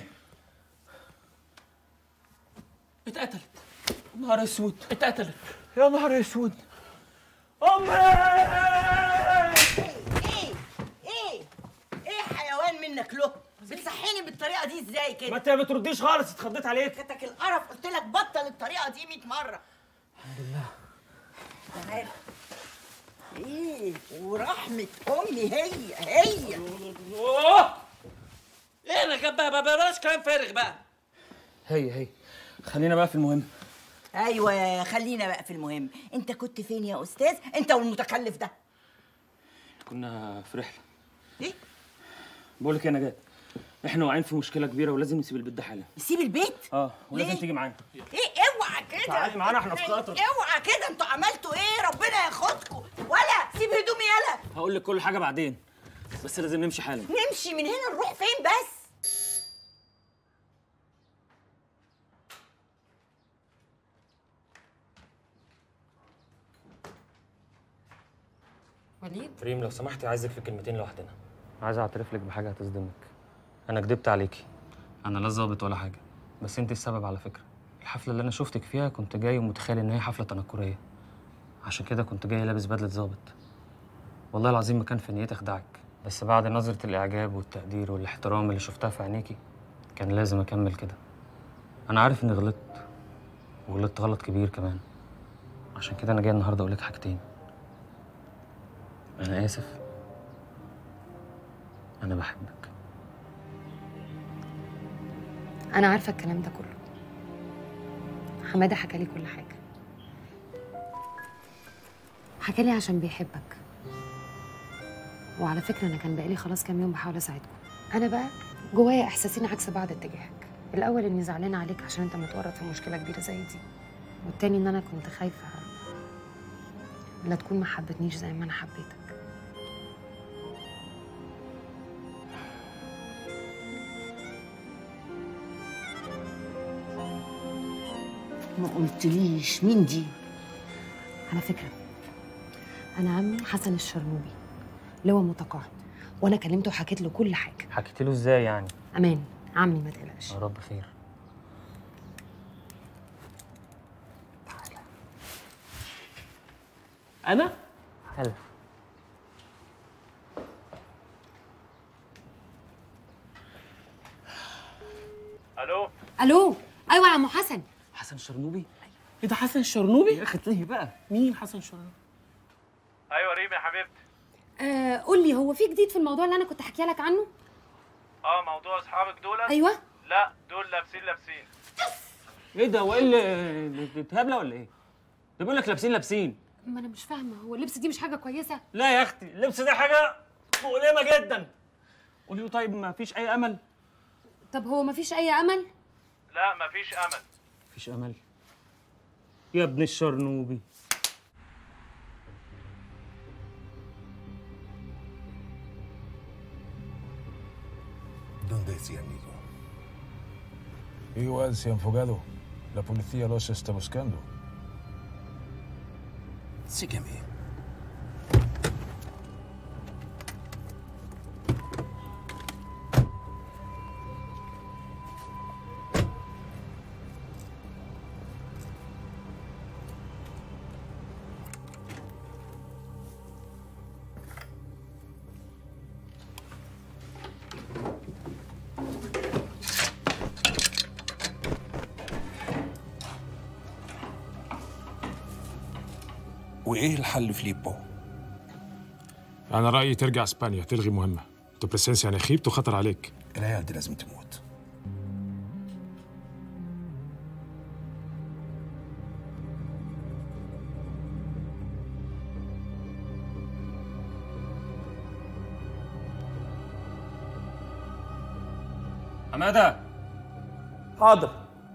اتقتلت نهار اسود اتقتلت يا نهار اسود امي ايه ايه ايه حيوان منك له بتصحيني بالطريقه دي ازاي كده ما انت ما بترديش خالص اتخضيت عليك كتك القرف قلت لك بطل الطريقه دي 100 مره الحمد لله تعال ايه ورحمه امي هي هي اوه ايه نجاة بقى بقى بلاش كلام فارغ بقى هي هي خلينا بقى في المهم ايوه خلينا بقى في المهم انت كنت فين يا استاذ انت والمتكلف ده كنا في رحله ايه بقول لك يا نجاة احنا واقعين في مشكله كبيره ولازم نسيب البيت ده حالا نسيب البيت اه ولازم ليه؟ تيجي معانا ايه اوعى كده تعالي معانا، احنا في خطر. اوعى كده انتوا عملتوا ايه ربنا ياخدكم ولا سيب هدومي يلا هقول لك كل حاجه بعدين بس لازم نمشي حالا نمشي من هنا نروح فين بس وليد ريم لو سمحتي عايزك في كلمتين لوحدنا عايز اعترف لك بحاجه هتصدمك انا كدبت عليكي انا لا ظابط ولا حاجه بس انت السبب على فكره الحفله اللي انا شفتك فيها كنت جاي ومتخيل ان هي حفله تنكريه عشان كده كنت جاي لابس بدله ظابط والله العظيم ما كان في نيتي اخدعك بس بعد نظره الاعجاب والتقدير والاحترام اللي شفتها في عينيكي كان لازم اكمل كده انا عارف اني غلطت وغلطت غلط كبير كمان عشان كده انا جاي النهارده اقول لك حاجتين انا اسف انا بحبك انا عارفه الكلام ده كله حماده حكى لي كل حاجه حكى لي عشان بيحبك وعلى فكره انا كان بقالي خلاص كام يوم بحاول اساعدكم انا بقى جوايا احساسين عكس بعض اتجاهك الاول اني زعلانه عليك عشان انت متورط في مشكله كبيره زي دي والتاني ان انا كنت خايفه لا تكون ما حبتنيش زي ما انا حبيتك ما قلتليش مين دي على فكره انا عمي حسن الشرنوبي لواء متقاعد وانا كلمته وحكيت له كل حاجه حكيت له ازاي يعني امان عمي ما تقلقش يا رب خير انا هلا الو الو ايوه يا عم حسن حسن شرنوبي ايه ده حسن الشرنوبي يا اخي ليه بقى مين حسن شرنوبي ايوه ريم يا حبيبتي آه قول لي هو في جديد في الموضوع اللي انا كنت حكي لك عنه اه موضوع اصحابك دول أيوة. لا دول لابسين لابسين ايه ده وايه اللي بتهبله ولا ايه ده بيقول لك لابسين لابسين ما انا مش فاهمه هو اللبس دي مش حاجه كويسه لا يا اختي اللبس ده حاجه مؤلمه جدا قولي له طيب ما فيش اي امل طب هو ما فيش اي امل لا مفيش امل مفيش امل يا ابن الشرنوبي ¿Dónde es, amigo? Igual se han fugado. La policía los está buscando. Sígueme. وإيه الحل فيليبو؟ أنا رأيي ترجع إسبانيا تلغي مهمة. Tu presencia en Egipto خطر عليك. العيال دي لازم تموت. حماده حاضر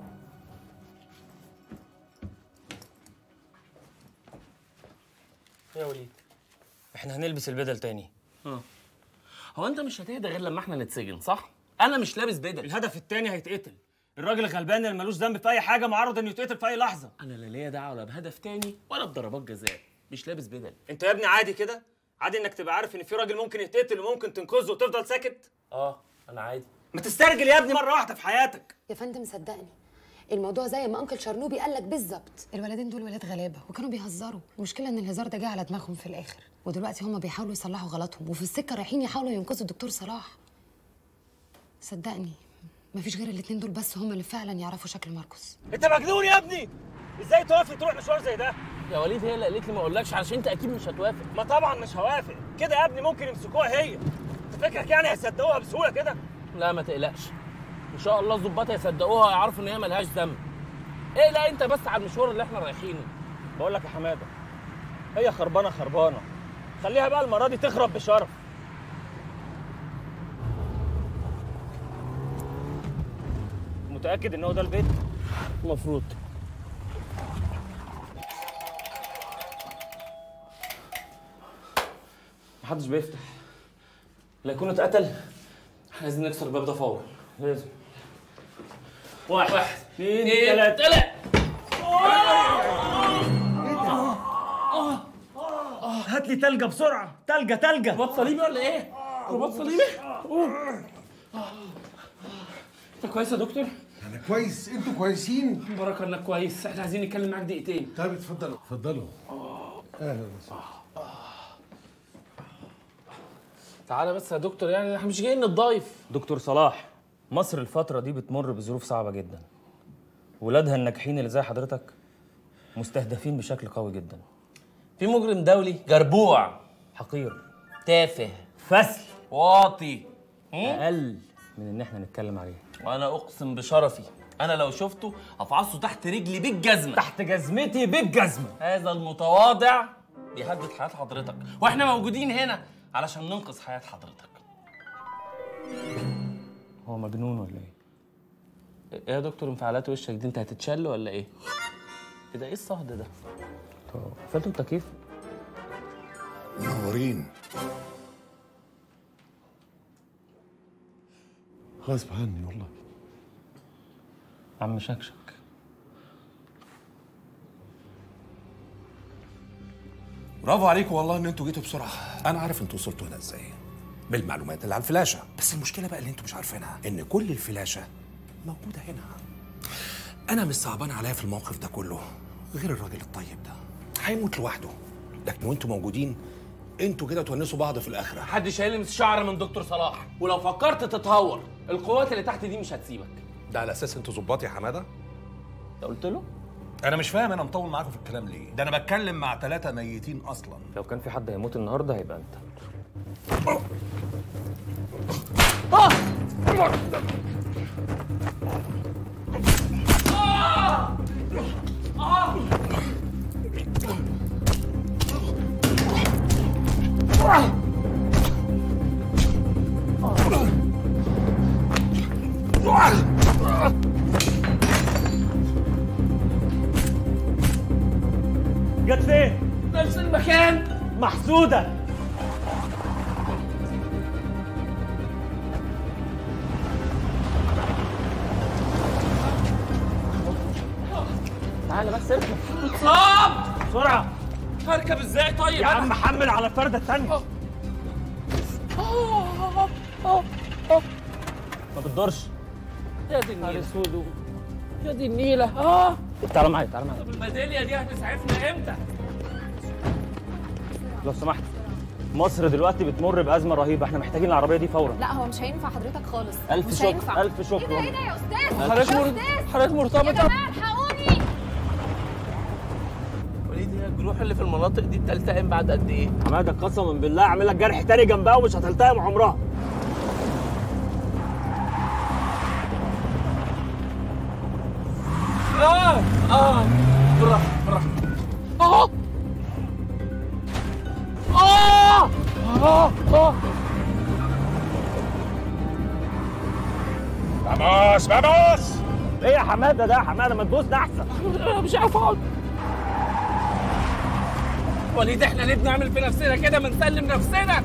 يا وليد احنا هنلبس البدل تاني اه هو انت مش هتهدى غير لما احنا نتسجن صح انا مش لابس بدل الهدف التاني هيتقتل الراجل الغلبان اللي ملوش ذنب في اي حاجه معرض انه يتقتل في اي لحظه انا لا ليا دعوه لا بهدف تاني ولا بضربات جزاء مش لابس بدل انت يا ابني عادي كده عادي انك تبقى عارف ان في راجل ممكن يتقتل وممكن تنقذه وتفضل ساكت اه انا عادي ما تسترجل يا ابني مره واحده في حياتك يا فندم صدقني الموضوع زي ما انكل شرنوبي قال لك بالظبط الولدين دول ولاد غلابه وكانوا بيهزروا المشكله ان الهزار ده جه على دماغهم في الاخر ودلوقتي هما بيحاولوا يصلحوا غلطهم وفي السكه رايحين يحاولوا ينقذوا الدكتور صلاح صدقني مفيش غير الاتنين دول بس هما اللي فعلا يعرفوا شكل ماركوس انت مجنون يا ابني ازاي توافق تروح مشوار زي ده يا وليد هي اللي قالت لي ما اقولكش علشان انت اكيد مش هتوافق ما طبعا مش هوافق كده يا ابني ممكن يمسكوها هي انت فكرك يعني هيصدقوها بسهوله كده لا ما تقلقش ان شاء الله الظباط هيصدقوها ويعرفوا ان هي ملهاش ذنب ايه لا انت بس على المشوار اللي احنا رايحينه بقول لك يا حماده هي خربانه خربانه خليها بقى المره دي تخرب بشرف متاكد ان هو ده البيت المفروض محدش بيفتح لا يكون اتقتل احنا لازم نكسر الباب ده فورا لازم واحد, واحد اثنين اتنين ثلاثه تلاتة هات لي تلجه بسرعه تلجه تلجه رباط صليبي ولا ايه؟ رباط صليبي؟ انت كويس يا دكتور؟ انا كويس انتوا كويسين بركه انك كويس احنا عايزين نتكلم معاك دقيقتين طيب اتفضلوا اتفضلوا اهلا وسهلا تعالى بس يا دكتور يعني احنا مش جايين نتضايف دكتور صلاح مصر الفترة دي بتمر بظروف صعبة جدا ولادها الناجحين اللي زي حضرتك مستهدفين بشكل قوي جدا في مجرم دولي جربوع حقير تافه فسل واطي اقل من ان احنا نتكلم عليه وانا اقسم بشرفي انا لو شفته هفعصه تحت رجلي بالجزمه تحت جزمتي بالجزمه هذا المتواضع بيهدد حياه حضرتك واحنا موجودين هنا علشان ننقذ حياه حضرتك هو مجنون ولا ايه ايه يا دكتور انفعالات وشك دي انت هتتشل ولا ايه ايه ده ايه الصهد ده طب قفلتوا التكييف منورين غصب عني والله عم شكشك برافو عليكم والله ان انتوا جيتوا بسرعه انا عارف انتوا وصلتوا هنا ازاي بالمعلومات اللي على الفلاشه بس المشكله بقى اللي انتوا مش عارفينها ان كل الفلاشه موجوده هنا انا مش صعبان عليا في الموقف ده كله غير الراجل الطيب ده هيموت لوحده لكن وانتوا موجودين انتوا كده تونسوا بعض في الاخره محدش هيلمس شعر من دكتور صلاح ولو فكرت تتهور القوات اللي تحت دي مش هتسيبك ده على اساس انتوا ظباط يا حماده انت قلت له انا مش فاهم انا مطول معاكم في الكلام ليه ده انا بتكلم مع ثلاثه ميتين اصلا لو كان في حد هيموت النهارده هيبقى انت جت فين؟ نفس المكان محسودة تعالى بس اركب اتصاب بسرعة هركب ازاي طيب يا عم حمل على الفردة التانية ما بتدورش يا دي النيلة اسود يا دي النيلة اه تعالى معايا تعالى معايا طب الميدالية دي هتسعفنا امتى؟ لو سمحت مصر دلوقتي بتمر بأزمة رهيبة احنا محتاجين العربية دي فورا لا هو مش هينفع حضرتك خالص ألف مش شكر، هينفع. ألف شكر. ايه ده ايه ده يا استاذ حضرتك يا مر- أستاذ! حضرتك مرتبطة يا جماعه الحقوني وليد هي الجروح اللي في المناطق دي بتلتئم بعد قد ايه؟ حمادة قسما بالله اعمل لك جرح تاني جنبها ومش هتلتئم عمرها اه اه بالراحة بالراحة اه اه اه اه فاموس فاموس ايه يا حمادة ده يا حمادة ما تبوسنا احسن أنا مش عارف اقعد وليد احنا ليه بنعمل في نفسنا كده ما نسلم نفسنا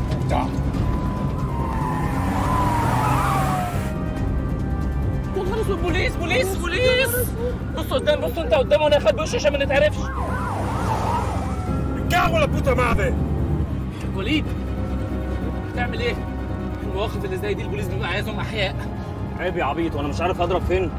يا نهار اسود بوليس بوليس بوليس بص قدام بص انت قدام وانا اخد بوش عشان ما نتعرفش الجو ولا بوتا معدي وليد بتعمل ايه؟ المواقف اللي زي دي البوليس بيبقى عايزهم احياء عيب يا عبيط وانا مش عارف اضرب فين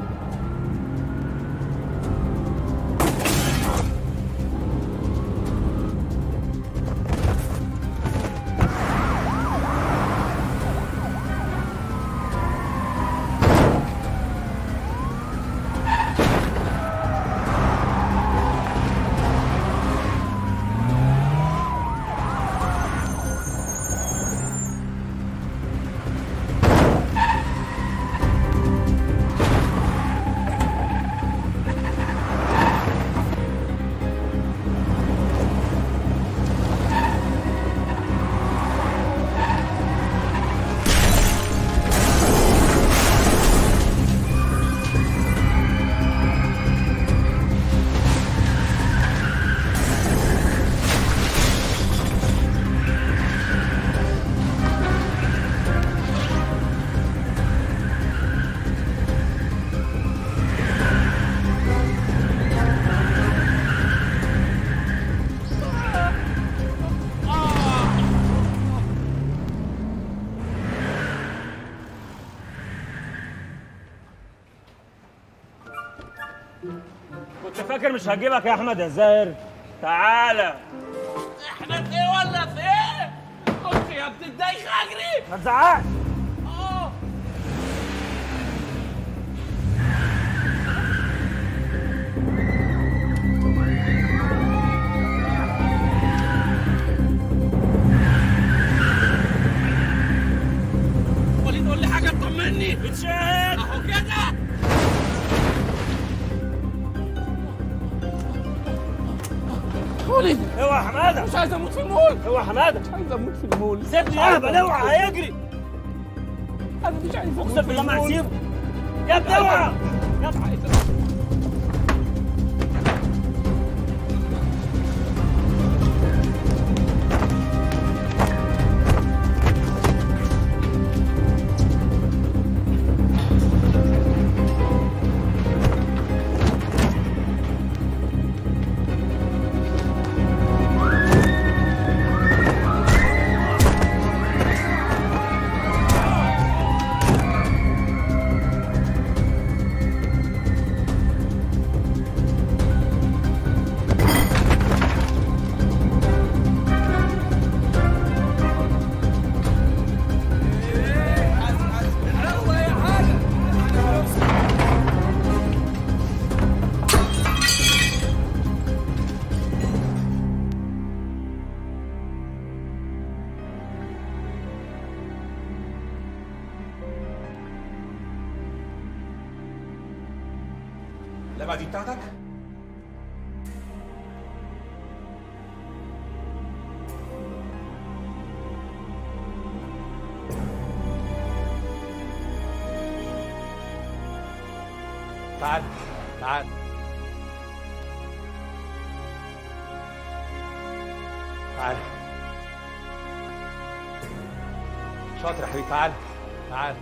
كنت فاكر مش هجيبك يا احمد يا زاهر تعالى احنا في ايه ولا في ايه؟ خش يا ابن الدايخ اجري ما تزعقش اه وليد اوعى حماده مش عايز اموت في المول اوعى حماده مش عايز اموت في المول سيبني يا اهبل اوعى هيجري انا مش عايز اقسم بالله ما هسيبه يا ابني اوعى يا ابني عايز اللعبه دي بتاعتك؟ تعال تعال تعال شاطر يا حبيبي تعال تعال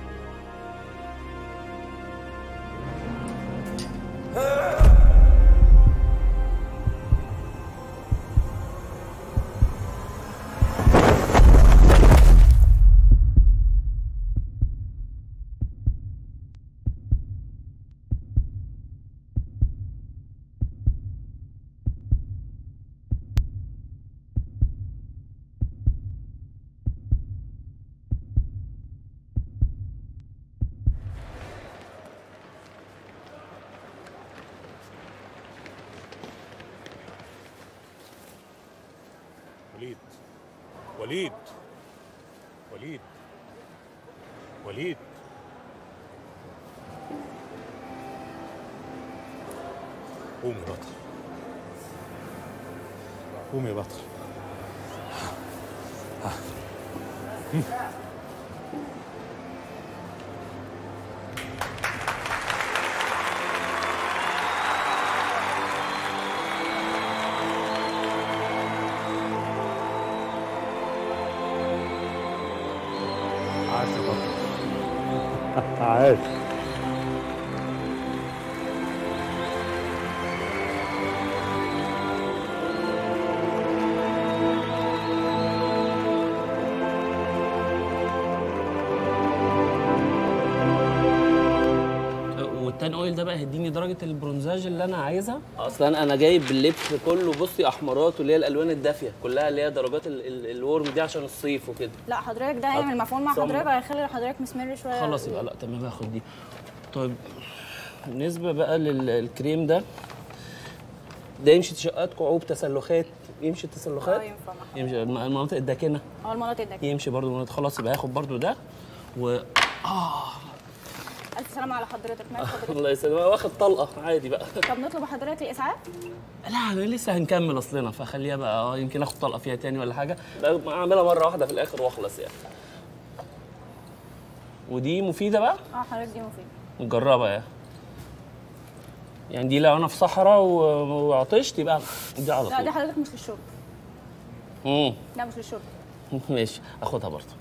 وليد وليد وليد وليد قوم يا بطل قوم يا بطل عاش يا بطل عاش والتان اويل ده بقى هيديني درجه البرونزاج اللي انا عايزها اصلا انا جايب باللبس كله بصي احمرات واللي هي الالوان الدافيه كلها اللي هي درجات ال- ال- الورم دي عشان الصيف وكده لا حضرتك ده هيعمل مفعول مع صم. حضرتك هيخلي حضرتك مسمر شويه خلاص يبقى لا تمام هاخد دي طيب بالنسبه بقى للكريم ده ده يمشي تشقات كعوب تسلخات يمشي التسلخات اه ينفع مع يمشي الم- المناطق الداكنه اه المناطق ده يمشي برضو المناطق خلاص يبقى هاخد برضو ده و اه الف سلامه على حضرتك مال حضرتك الله يسلمك واخد طلقه عادي بقى طب نطلب حضرتك الاسعاف لا انا لسه هنكمل اصلنا فخليها بقى اه يمكن اخد طلقه فيها تاني ولا حاجه لا، اعملها مره واحده في الاخر واخلص يعني ودي مفيده بقى اه حضرتك دي مفيد نجربها يعني يعني دي لو انا في صحراء و- وعطشت يبقى دي على لا دي طول حضرتك مش للشرب امم لا مش للشرب ماشي اخدها برضه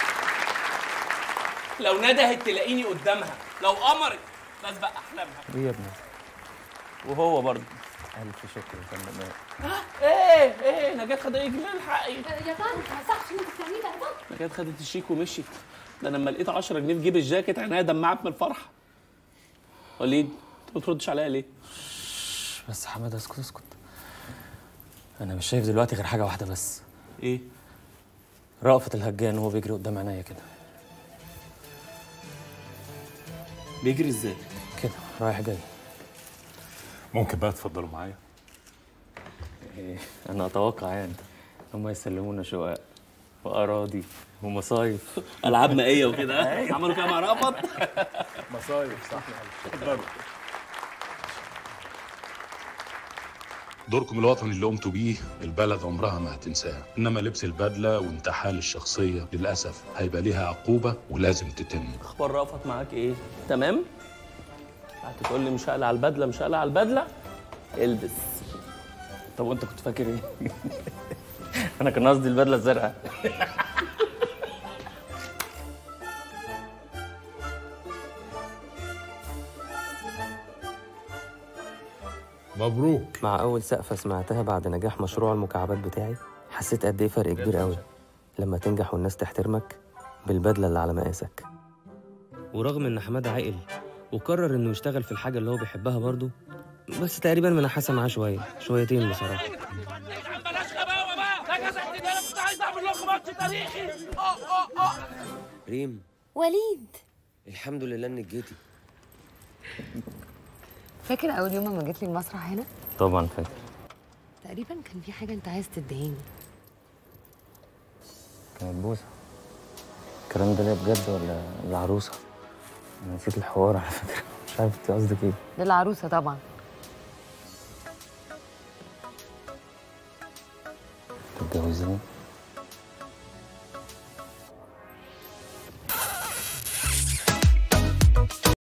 لو ندهت تلاقيني قدامها لو قمرت بسبق احلامها ليه يا ابني؟ وهو برضه ألف شكر يا فندم ايه ايه نجاة خدت يجري الحقي يا فندم ما صحش اللي انت بتعمليه ده يا فندم نجاة خدت الشيك ومشيت ده أنا لما لقيت 10 جنيه في جيب الجاكيت عينيا دمعت من الفرحه وليد انت ما بتردش عليا ليه؟ بس حماده اسكت اسكت انا مش شايف دلوقتي غير حاجه واحده بس ايه رأفت الهجان وهو بيجري قدام عينيا كده بيجري ازاي كده رايح جاي ممكن بقى تفضلوا معايا إيه، انا اتوقع يعني هم يسلمونا شقق واراضي ومصايف العاب مائيه وكده عملوا كده مع رأفت مصايف صح اتفضلوا دوركم الوطني اللي قمتوا بيه البلد عمرها ما هتنساه انما لبس البدله وانتحال الشخصيه للاسف هيبقى ليها عقوبه ولازم تتم اخبار رأفت معاك ايه تمام هتقول لي مش هقلع البدله مش هقلع البدله البس طب وانت كنت فاكر ايه انا كان قصدي البدله الزرقاء مبروك مع أول سقفة سمعتها بعد نجاح مشروع المكعبات بتاعي حسيت قد إيه فرق كبير قوي لما تنجح والناس تحترمك بالبدلة اللي على مقاسك ورغم إن حمادة عقل وقرر إنه يشتغل في الحاجة اللي هو بيحبها برضه بس تقريبا منحاسة معاه شوية شويتين بصراحة بلاش غباوه بقى ده كذا انا كنت عايز اعمل لكم ماتش تاريخي اه اه اه ريم وليد الحمد لله إنك جيتي فاكر اول يوم ما جيت لي المسرح هنا طبعا فاكر تقريبا كان في حاجه انت عايز تدهيني كانت بوسه الكلام ده ليه بجد ولا العروسه انا نسيت الحوار على فكره مش عارف انت قصدك ايه للعروسه طبعا تتجوزيني